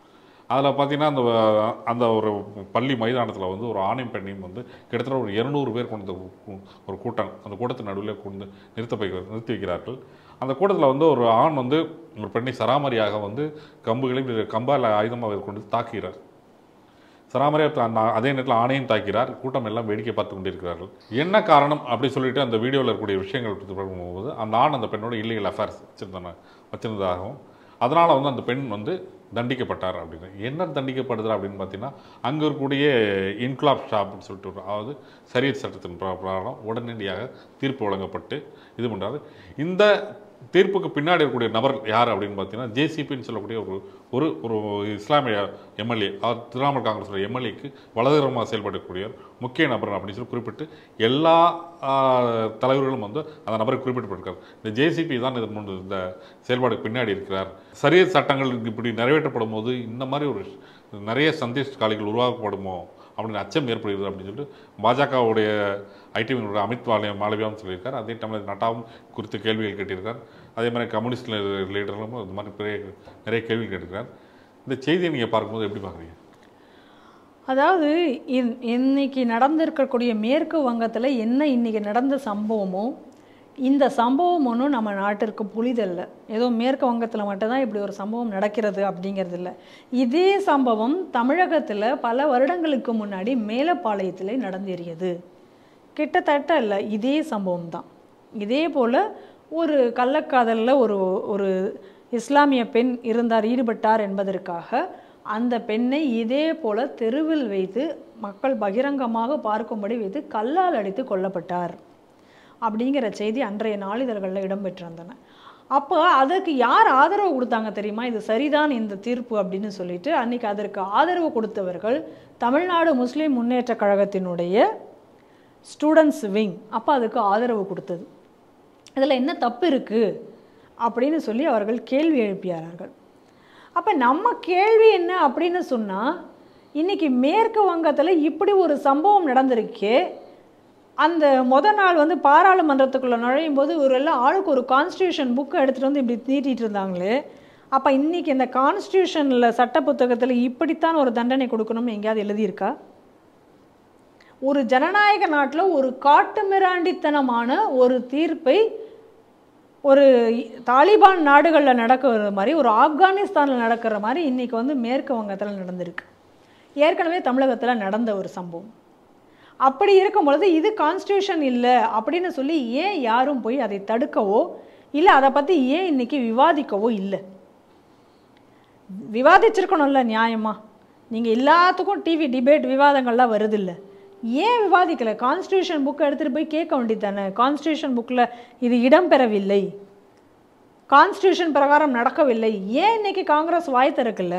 அதில் பார்த்தீங்கன்னா அந்த அந்த ஒரு பள்ளி மைதானத்தில் வந்து ஒரு ஆணையும் பெண்ணையும் வந்து கிட்டத்தட்ட ஒரு இருநூறு பேர் கொண்ட ஒரு கூ- ஒரு கூட்டம் அந்த கூட்டத்தின் நடுவில் கொண்டு நிறுத்த வைக்க நிறுத்தி வைக்கிறார்கள் அந்த கூட்டத்தில் வந்து ஒரு ஆண் வந்து ஒரு பெண்ணை சராமரியாக வந்து கம்புகளை கம்பால் ஆயுதமாக கொண்டு தாக்குகிறார் சராமரியாக அதே நேரத்தில் ஆணையும் தாக்கிறார் கூட்டம் எல்லாம் வேடிக்கை பார்த்து கொண்டிருக்கிறார்கள் என்ன காரணம் அப்படி சொல்லிட்டு அந்த வீடியோவில் இருக்கக்கூடிய விஷயங்கள் பற்றி பார்க்கும்போது அந்த ஆண் அந்த பெண்ணோட இல்லீகல் அஃபேர்ஸ் வச்சிருந்தாங்க வச்சிருந்ததாகவும் அதனால் வந்து அந்த பெண் வந்து தண்டிக்கப்பட்டார் அப்படின்னு என்ன தண்டிக்கப்படுது அப்படின்னு பார்த்தீங்கன்னா அங்கே இருக்கக்கூடிய இன்குலாப் ஷா அப்படின்னு சொல்லிட்டு ஒரு அதாவது சரியத் சட்டத்தின் பிர- பிரகாரம் உடனடியாக தீர்ப்பு வழங்கப்பட்டு இது பண்ணுறாரு இந்த தீர்ப்புக்கு பின்னாடி இருக்கக்கூடிய நபர் யார் அப்படின்னு பார்த்தீங்கன்னா ஜேசிபின்னு சொல்லக்கூடிய ஒரு ஒரு ஒரு இஸ்லாமிய எம்எல்ஏ அவர் திரிணாமுல் காங்கிரஸோட எம்எல்ஏக்கு வலதுகரமாக செயல்படக்கூடிய முக்கிய நபர் அப்படின்னு சொல்லி குறிப்பிட்டு எல்லா ஆஹ், தலைவர்களும் வந்து அந்த நபரை குறிப்பிட்டிருக்கார் இந்த ஜேசிபி தான் இதன் முன் இந்த செயல்பாடுக்கு பின்னாடி இருக்கிறார் சரியத் சட்டங்கள் இப்படி நிறைவேற்றப்படும் போது இந்த மாதிரி ஒரு நிறைய சந்தேஷ் காலிகள் உருவாக்கப்படுமோ அப்படின்னு அச்சம் ஏற்படுகிறது அப்படின்னு சொல்லிட்டு பாஜகவுடைய ஐடிவியினுடைய அமித் மாலவியா மாளவியாவும் சொல்லியிருக்கார் அதே டைமில் நட்டாவும் குறித்து கேள்விகள் கேட்டிருக்கார் அதே மாதிரி கம்யூனிஸ்ட் லீடர்களும் இது மாதிரி பெரிய நிறைய கேள்வி கேட்டிருக்கார் இந்த செய்தியை நீங்கள் பார்க்கும்போது எப்படி பார்க்குறீங்க அதாவது இன்- இன்னைக்கு நடந்திருக்கக்கூடிய மேற்கு வங்கத்தில் என்ன இன்னைக்கு நடந்த சம்பவமோ இந்த சம்பவம் ஒன்றும் நம்ம நாட்டிற்கு புரிதல்ல ஏதோ மேற்கு வங்கத்தில் மட்டும்தான் இப்படி ஒரு சம்பவம் நடக்கிறது அப்படிங்கிறது இல்லை இதே சம்பவம் தமிழகத்தில் பல வருடங்களுக்கு முன்னாடி மேலப்பாளையத்தில் நடந்தேறியது கிட்டத்தட்ட இல்லை இதே சம்பவம் தான் இதே போல் ஒரு கள்ளக்காதலில் ஒரு ஒரு இஸ்லாமிய பெண் இருந்தார் ஈடுபட்டார் என்பதற்காக அந்த பெண்ணை இதே போல தெருவில் வைத்து மக்கள் பகிரங்கமாக பார்க்கும்படி வைத்து கல்லால் அடித்து கொல்லப்பட்டார் அப்படிங்கிற செய்தி அன்றைய நாளிதழ்களில் இடம்பெற்றிருந்தன அப்போ அதற்கு யார் ஆதரவு கொடுத்தாங்க தெரியுமா இது சரிதான் இந்த தீர்ப்பு அப்படின்னு சொல்லிட்டு அன்னைக்கு அதற்கு ஆதரவு கொடுத்தவர்கள் தமிழ்நாடு முஸ்லீம் முன்னேற்றக் கழகத்தினுடைய ஸ்டூடெண்ட்ஸ் விங் அப்போ அதுக்கு ஆதரவு கொடுத்தது இதில் என்ன தப்பு இருக்குது அப்படின்னு சொல்லி அவர்கள் கேள்வி எழுப்பியார்கள் அப்போ நம்ம கேள்வி என்ன அப்படின்னு சொன்னால் இன்னைக்கு மேற்கு வங்கத்தில் இப்படி ஒரு சம்பவம் நடந்திருக்கே அந்த முத நாள் வந்து பாராளுமன்றத்துக்குள்ளே நுழையும் போது ஒரு எல்லாம் ஆளுக்கு ஒரு கான்ஸ்டியூஷன் புக்கை எடுத்துகிட்டு வந்து இப்படி நீட்டிட்டு இருந்தாங்களே அப்போ இன்னைக்கு இந்த கான்ஸ்டியூஷனில் சட்ட புத்தகத்தில் இப்படித்தான் ஒரு தண்டனை கொடுக்கணும்னு எங்கேயாவது எழுதியிருக்கா ஒரு ஜனநாயக நாட்டில் ஒரு காட்டுமிராண்டித்தனமான ஒரு தீர்ப்பை ஒரு தாலிபான் நாடுகளில் நடக்கிற மாதிரி ஒரு ஆப்கானிஸ்தானில் நடக்கிற மாதிரி இன்றைக்கி வந்து மேற்கு வங்கத்தில் நடந்திருக்கு ஏற்கனவே தமிழகத்தில் நடந்த ஒரு சம்பவம் அப்படி இருக்கும் பொழுது இது கான்ஸ்டியூஷன் இல்லை அப்படின்னு சொல்லி ஏன் யாரும் போய் அதை தடுக்கவோ இல்லை அதை பற்றி ஏன் இன்னைக்கு விவாதிக்கவோ இல்லை விவாதிச்சிருக்கணும்ல நியாயமா நீங்கள் எல்லாத்துக்கும் டிவி டிபேட் விவாதங்கள்லாம் வருது இல்லை ஏன் விவாதிக்கல கான்ஸ்டியூஷன் புக்கை எடுத்துகிட்டு போய் கேட்க வேண்டியது தானே கான்ஸ்டியூஷன் புக்கில் இது இடம்பெறவில்லை கான்ஸ்டியூஷன் பிரகாரம் நடக்கவில்லை ஏன் இன்னைக்கு காங்கிரஸ் வாய் திறக்கல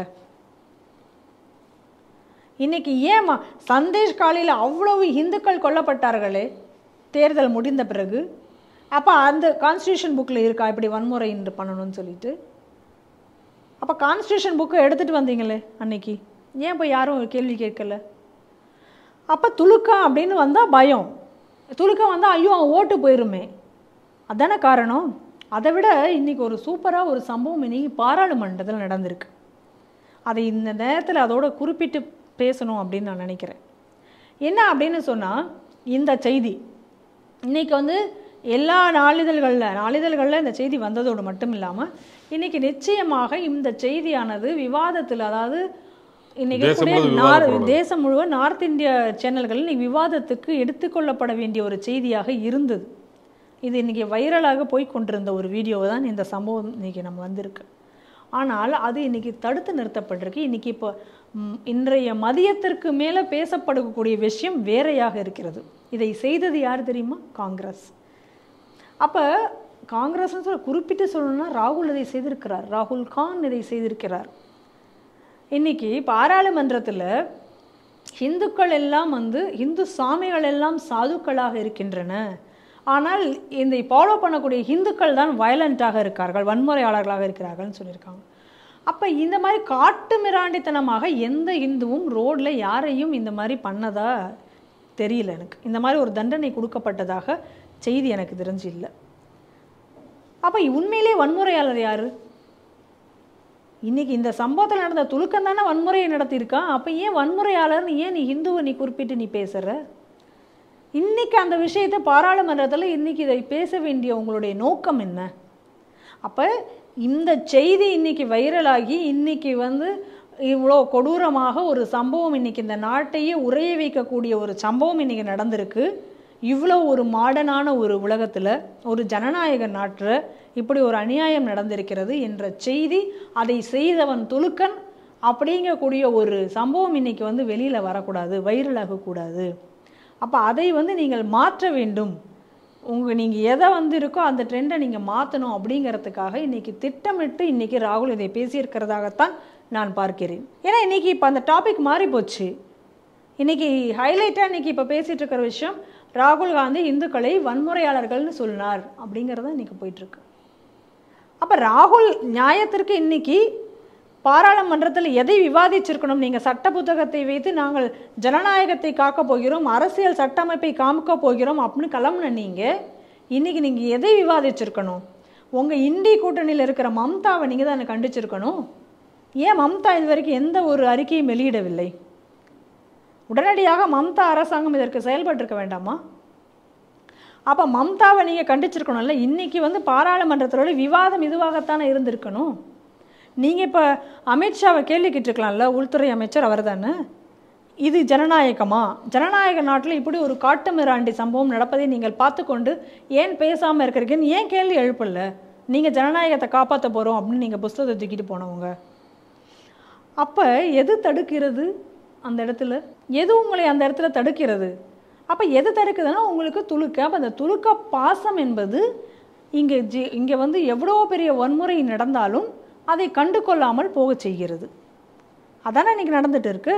இன்னைக்கு ஏமா சந்தேஷ் காலியில் அவ்வளவு இந்துக்கள் கொல்லப்பட்டார்களே தேர்தல் முடிந்த பிறகு அப்போ அந்த கான்ஸ்டியூஷன் புக்கில் இருக்கா இப்படி வன்முறை இன்று பண்ணணும்னு சொல்லிட்டு அப்போ கான்ஸ்டியூஷன் புக்கை எடுத்துகிட்டு வந்தீங்களே அன்னைக்கு ஏன் இப்போ யாரும் கேள்வி கேட்கல அப்போ துலுக்கா அப்படின்னு வந்தால் பயம் துலுக்கா வந்தால் ஐயோ அவன் ஓட்டு போயிருமே அதானே காரணம் அதை விட இன்னைக்கு ஒரு சூப்பராக ஒரு சம்பவம் இன்னைக்கு பாராளுமன்றத்தில் நடந்திருக்கு அதை இந்த நேரத்தில் அதோட குறிப்பிட்டு பேசணும் அப்படின்னு நான் நினைக்கிறேன் என்ன அப்படின்னு சொன்னால் இந்த செய்தி இன்னைக்கு வந்து எல்லா நாளிதழ்களில் நாளிதழ்களில் இந்த செய்தி வந்ததோடு மட்டும் இல்லாமல் இன்னைக்கு நிச்சயமாக இந்த செய்தியானது விவாதத்தில் அதாவது இன்னைக்கு தேசம் இருக்கக்கூடிய முழுவதும் நார் விவாதப்படணும். தேசம் முழுவதும் நார்த் இந்திய சேனல்கள் இன்னைக்கு விவாதத்துக்கு எடுத்துக்கொள்ளப்பட வேண்டிய ஒரு செய்தியாக இருந்தது இது இன்னைக்கு வைரலாக போய் கொண்டிருந்த ஒரு வீடியோ தான் இந்த சம்பவம் இன்னைக்கு நம்ம வந்திருக்கு ஆனால் அது இன்னைக்கு தடுத்து நிறுத்தப்பட்டிருக்கு இன்னைக்கு இப்போ ம், இன்றைய மதியத்திற்கு மேலே பேசப்படக்கூடிய விஷயம் வேறையாக இருக்கிறது இதை செய்தது யார் தெரியுமா காங்கிரஸ் அப்போ காங்கிரஸ்னு சொல்ல குறிப்பிட்டு சொல்லணும்னா ராகுல் இதை செய்திருக்கிறார் ராகுல் கான் இதை செய்திருக்கிறார் இன்னைக்கு பாராளுமன்றத்தில் இந்துக்கள் எல்லாம் வந்து இந்து சாமிகள் எல்லாம் சாதுக்களாக இருக்கின்றன ஆனால் இந்த ஃபாலோ பண்ணக்கூடிய இந்துக்கள் தான் வயலண்ட்டாக இருக்கார்கள் வன்முறையாளர்களாக இருக்கிறார்கள்னு சொல்லியிருக்காங்க அப்போ இந்த மாதிரி காட்டு மிராண்டித்தனமாக எந்த இந்துவும் ரோட்டில் யாரையும் இந்த மாதிரி பண்ணதா தெரியல எனக்கு இந்த மாதிரி ஒரு தண்டனை கொடுக்கப்பட்டதாக செய்தி எனக்கு தெரிஞ்சு இல்லை அப்போ உண்மையிலே வன்முறையாளர் யாரு இன்னைக்கு இந்த சம்பவத்தில் நடந்த துலுக்கம் தானே வன்முறையை நடத்தியிருக்கான் அப்போ ஏன் வன்முறையாளர்னு ஏன் நீ ஹிந்துவை நீ குறிப்பிட்டு நீ பேசுற இன்னைக்கு அந்த விஷயத்தை பாராளுமன்றத்தில் இன்னைக்கு இதை பேச வேண்டிய உங்களுடைய நோக்கம் என்ன அப்போ இந்த செய்தி இன்னைக்கு வைரலாகி இன்னைக்கு வந்து இவ்வளோ கொடூரமாக ஒரு சம்பவம் இன்னைக்கு இந்த நாட்டையே உறைய வைக்கக்கூடிய ஒரு சம்பவம் இன்னைக்கு நடந்திருக்கு இவ்வளோ ஒரு மாடர்னான ஒரு உலகத்தில் ஒரு ஜனநாயக நாட்டில் இப்படி ஒரு அநியாயம் நடந்திருக்கிறது என்ற செய்தி அதை செய்தவன் துலுக்கன் அப்படிங்கக்கூடிய ஒரு சம்பவம் இன்னைக்கு வந்து வெளியில் வரக்கூடாது வைரலாகக்கூடாது அப்போ அதை வந்து நீங்கள் மாற்ற வேண்டும் உங்கள் நீங்கள் எதை வந்து இருக்கோ அந்த ட்ரெண்டை நீங்கள் மாற்றணும் அப்படிங்கிறதுக்காக இன்றைக்கி திட்டமிட்டு இன்றைக்கி ராகுல் இதை பேசியிருக்கிறதாகத்தான் நான் பார்க்கிறேன் ஏன்னா இன்றைக்கி இப்போ அந்த டாபிக் மாறி போச்சு இன்றைக்கி ஹைலைட்டாக இன்றைக்கி இப்போ பேசிகிட்டு இருக்கிற விஷயம் ராகுல் காந்தி இந்துக்களை வன்முறையாளர்கள்னு சொன்னார் அப்படிங்கிறது இன்றைக்கி போயிட்டுருக்கு அப்போ ராகுல் நியாயத்திற்கு இன்னைக்கு பாராளுமன்றத்தில் எதை விவாதிச்சிருக்கணும் நீங்கள் சட்ட புத்தகத்தை வைத்து நாங்கள் ஜனநாயகத்தை காக்க போகிறோம் அரசியல் சட்டமைப்பை காமிக்க போகிறோம் அப்படின்னு கிளம்புன நீங்கள் இன்னைக்கு நீங்கள் எதை விவாதிச்சிருக்கணும் உங்கள் இந்தி கூட்டணியில் இருக்கிற மம்தாவை நீங்கள் தான் கண்டிச்சிருக்கணும் ஏன் மம்தா இது வரைக்கும் எந்த ஒரு அறிக்கையும் வெளியிடவில்லை உடனடியாக மம்தா அரசாங்கம் இதற்கு செயல்பட்டிருக்க வேண்டாமா அப்போ மம்தாவை நீங்கள் கண்டிச்சிருக்கணும்ல இன்னைக்கு வந்து பாராளுமன்றத்தோட விவாதம் இதுவாகத்தானே இருந்திருக்கணும் நீங்கள் இப்போ அமித்ஷாவை கேள்வி கேட்டிருக்கலாம்ல உள்துறை அமைச்சர் அவர் தானே இது ஜனநாயகமா ஜனநாயக நாட்டில் இப்படி ஒரு காட்டு மிராண்டி சம்பவம் நடப்பதை நீங்கள் பார்த்து கொண்டு ஏன் பேசாமல் இருக்கிறீங்கன்னு ஏன் கேள்வி எழுப்பல நீங்கள் ஜனநாயகத்தை காப்பாற்ற போகிறோம் அப்படின்னு நீங்கள் புஸ்தகத்தை தூக்கிட்டு போனவங்க அப்போ எது தடுக்கிறது அந்த இடத்துல எது உங்களை அந்த இடத்துல தடுக்கிறது அப்போ எது தடுக்குதுன்னா உங்களுக்கு துளுக்க அப்போ அந்த துளுக்க பாசம் என்பது இங்கே ஜி இங்கே வந்து எவ்வளோ பெரிய வன்முறை நடந்தாலும் அதை கண்டு கொள்ளாமல் போகச் செய்கிறது அதானே இன்னைக்கு நடந்துட்டு இருக்கு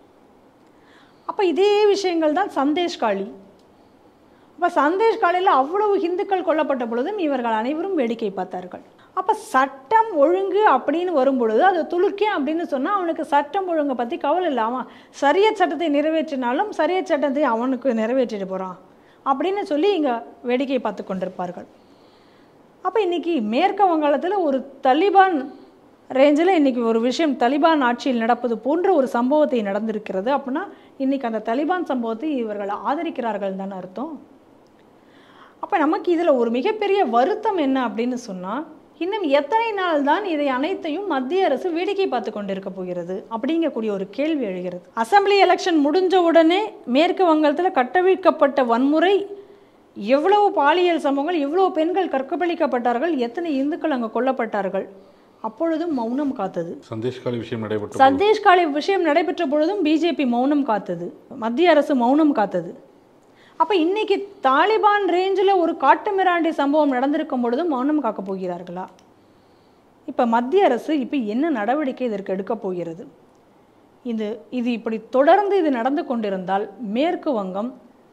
அப்போ இதே விஷயங்கள் தான் சந்தேஷ்காளி அப்போ சந்தேஷ்காளியில் அவ்வளவு இந்துக்கள் கொல்லப்பட்ட பொழுதும் இவர்கள் அனைவரும் வேடிக்கை பார்த்தார்கள் அப்போ சட்டம் ஒழுங்கு அப்படின்னு வரும்பொழுது அது துளுக்கே அப்படின்னு சொன்னால் அவனுக்கு சட்டம் ஒழுங்கை பற்றி கவலை இல்லை அவன் சரிய சட்டத்தை நிறைவேற்றினாலும் சரிய சட்டத்தை அவனுக்கு நிறைவேற்றிட்டு போகிறான் அப்படின்னு சொல்லி இங்கே வேடிக்கை பார்த்து கொண்டிருப்பார்கள் அப்போ இன்றைக்கி மேற்கு வங்காளத்தில் ஒரு தலிபான் ரேஞ்சில் இன்றைக்கி ஒரு விஷயம் தலிபான் ஆட்சியில் நடப்பது போன்ற ஒரு சம்பவத்தை நடந்திருக்கிறது அப்படின்னா இன்றைக்கி அந்த தலிபான் சம்பவத்தை இவர்கள் ஆதரிக்கிறார்கள் தானே அர்த்தம் அப்போ நமக்கு இதில் ஒரு மிகப்பெரிய வருத்தம் என்ன அப்படின்னு சொன்னால் இன்னும் எத்தனை நாள் தான் இதை அனைத்தையும் மத்திய அரசு வேடிக்கை பார்த்து கொண்டிருக்க போகிறது அப்படிங்கக்கூடிய ஒரு கேள்வி எழுகிறது அசம்பிளி எலெக்ஷன் முடிஞ்ச உடனே மேற்கு வங்கத்தில் கட்டவிழ்க்கப்பட்ட வன்முறை எவ்வளவு பாலியல் சம்பவங்கள் எவ்வளவு பெண்கள் கற்பழிக்கப்பட்டார்கள் எத்தனை இந்துக்கள் அங்கே கொல்லப்பட்டார்கள் அப்பொழுதும் மௌனம் காத்தது சந்தேஷ்காலி விஷயம் நடைபெற்ற சந்தேஷ்காலி விஷயம் நடைபெற்ற பொழுதும் பிஜேபி மௌனம் காத்தது மத்திய அரசு மௌனம் காத்தது அப்போ இன்னைக்கு தாலிபான் ரேஞ்சில் ஒரு காட்டு மிராண்டி சம்பவம் நடந்திருக்கும் பொழுதும் மௌனம் காக்க போகிறார்களா இப்போ மத்திய அரசு இப்போ என்ன நடவடிக்கை இதற்கு எடுக்கப் போகிறது இது இது இப்படி தொடர்ந்து இது நடந்து கொண்டிருந்தால் மேற்கு வங்கம்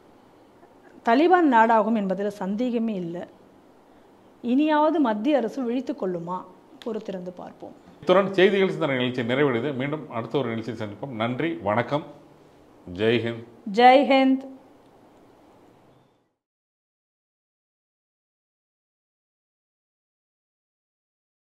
தலிபான் நாடாகும் என்பதில் சந்தேகமே இல்லை இனியாவது மத்திய அரசு விழித்து கொள்ளுமா பொறுத்திருந்து பார்ப்போம் இத்துடன் செய்திகள் சிந்தனை நிகழ்ச்சி நிறைவடைது மீண்டும் அடுத்த ஒரு நிகழ்ச்சியை சந்திப்போம் நன்றி வணக்கம் ஜெய்ஹிந்த் ஜெய் ஹிந்த்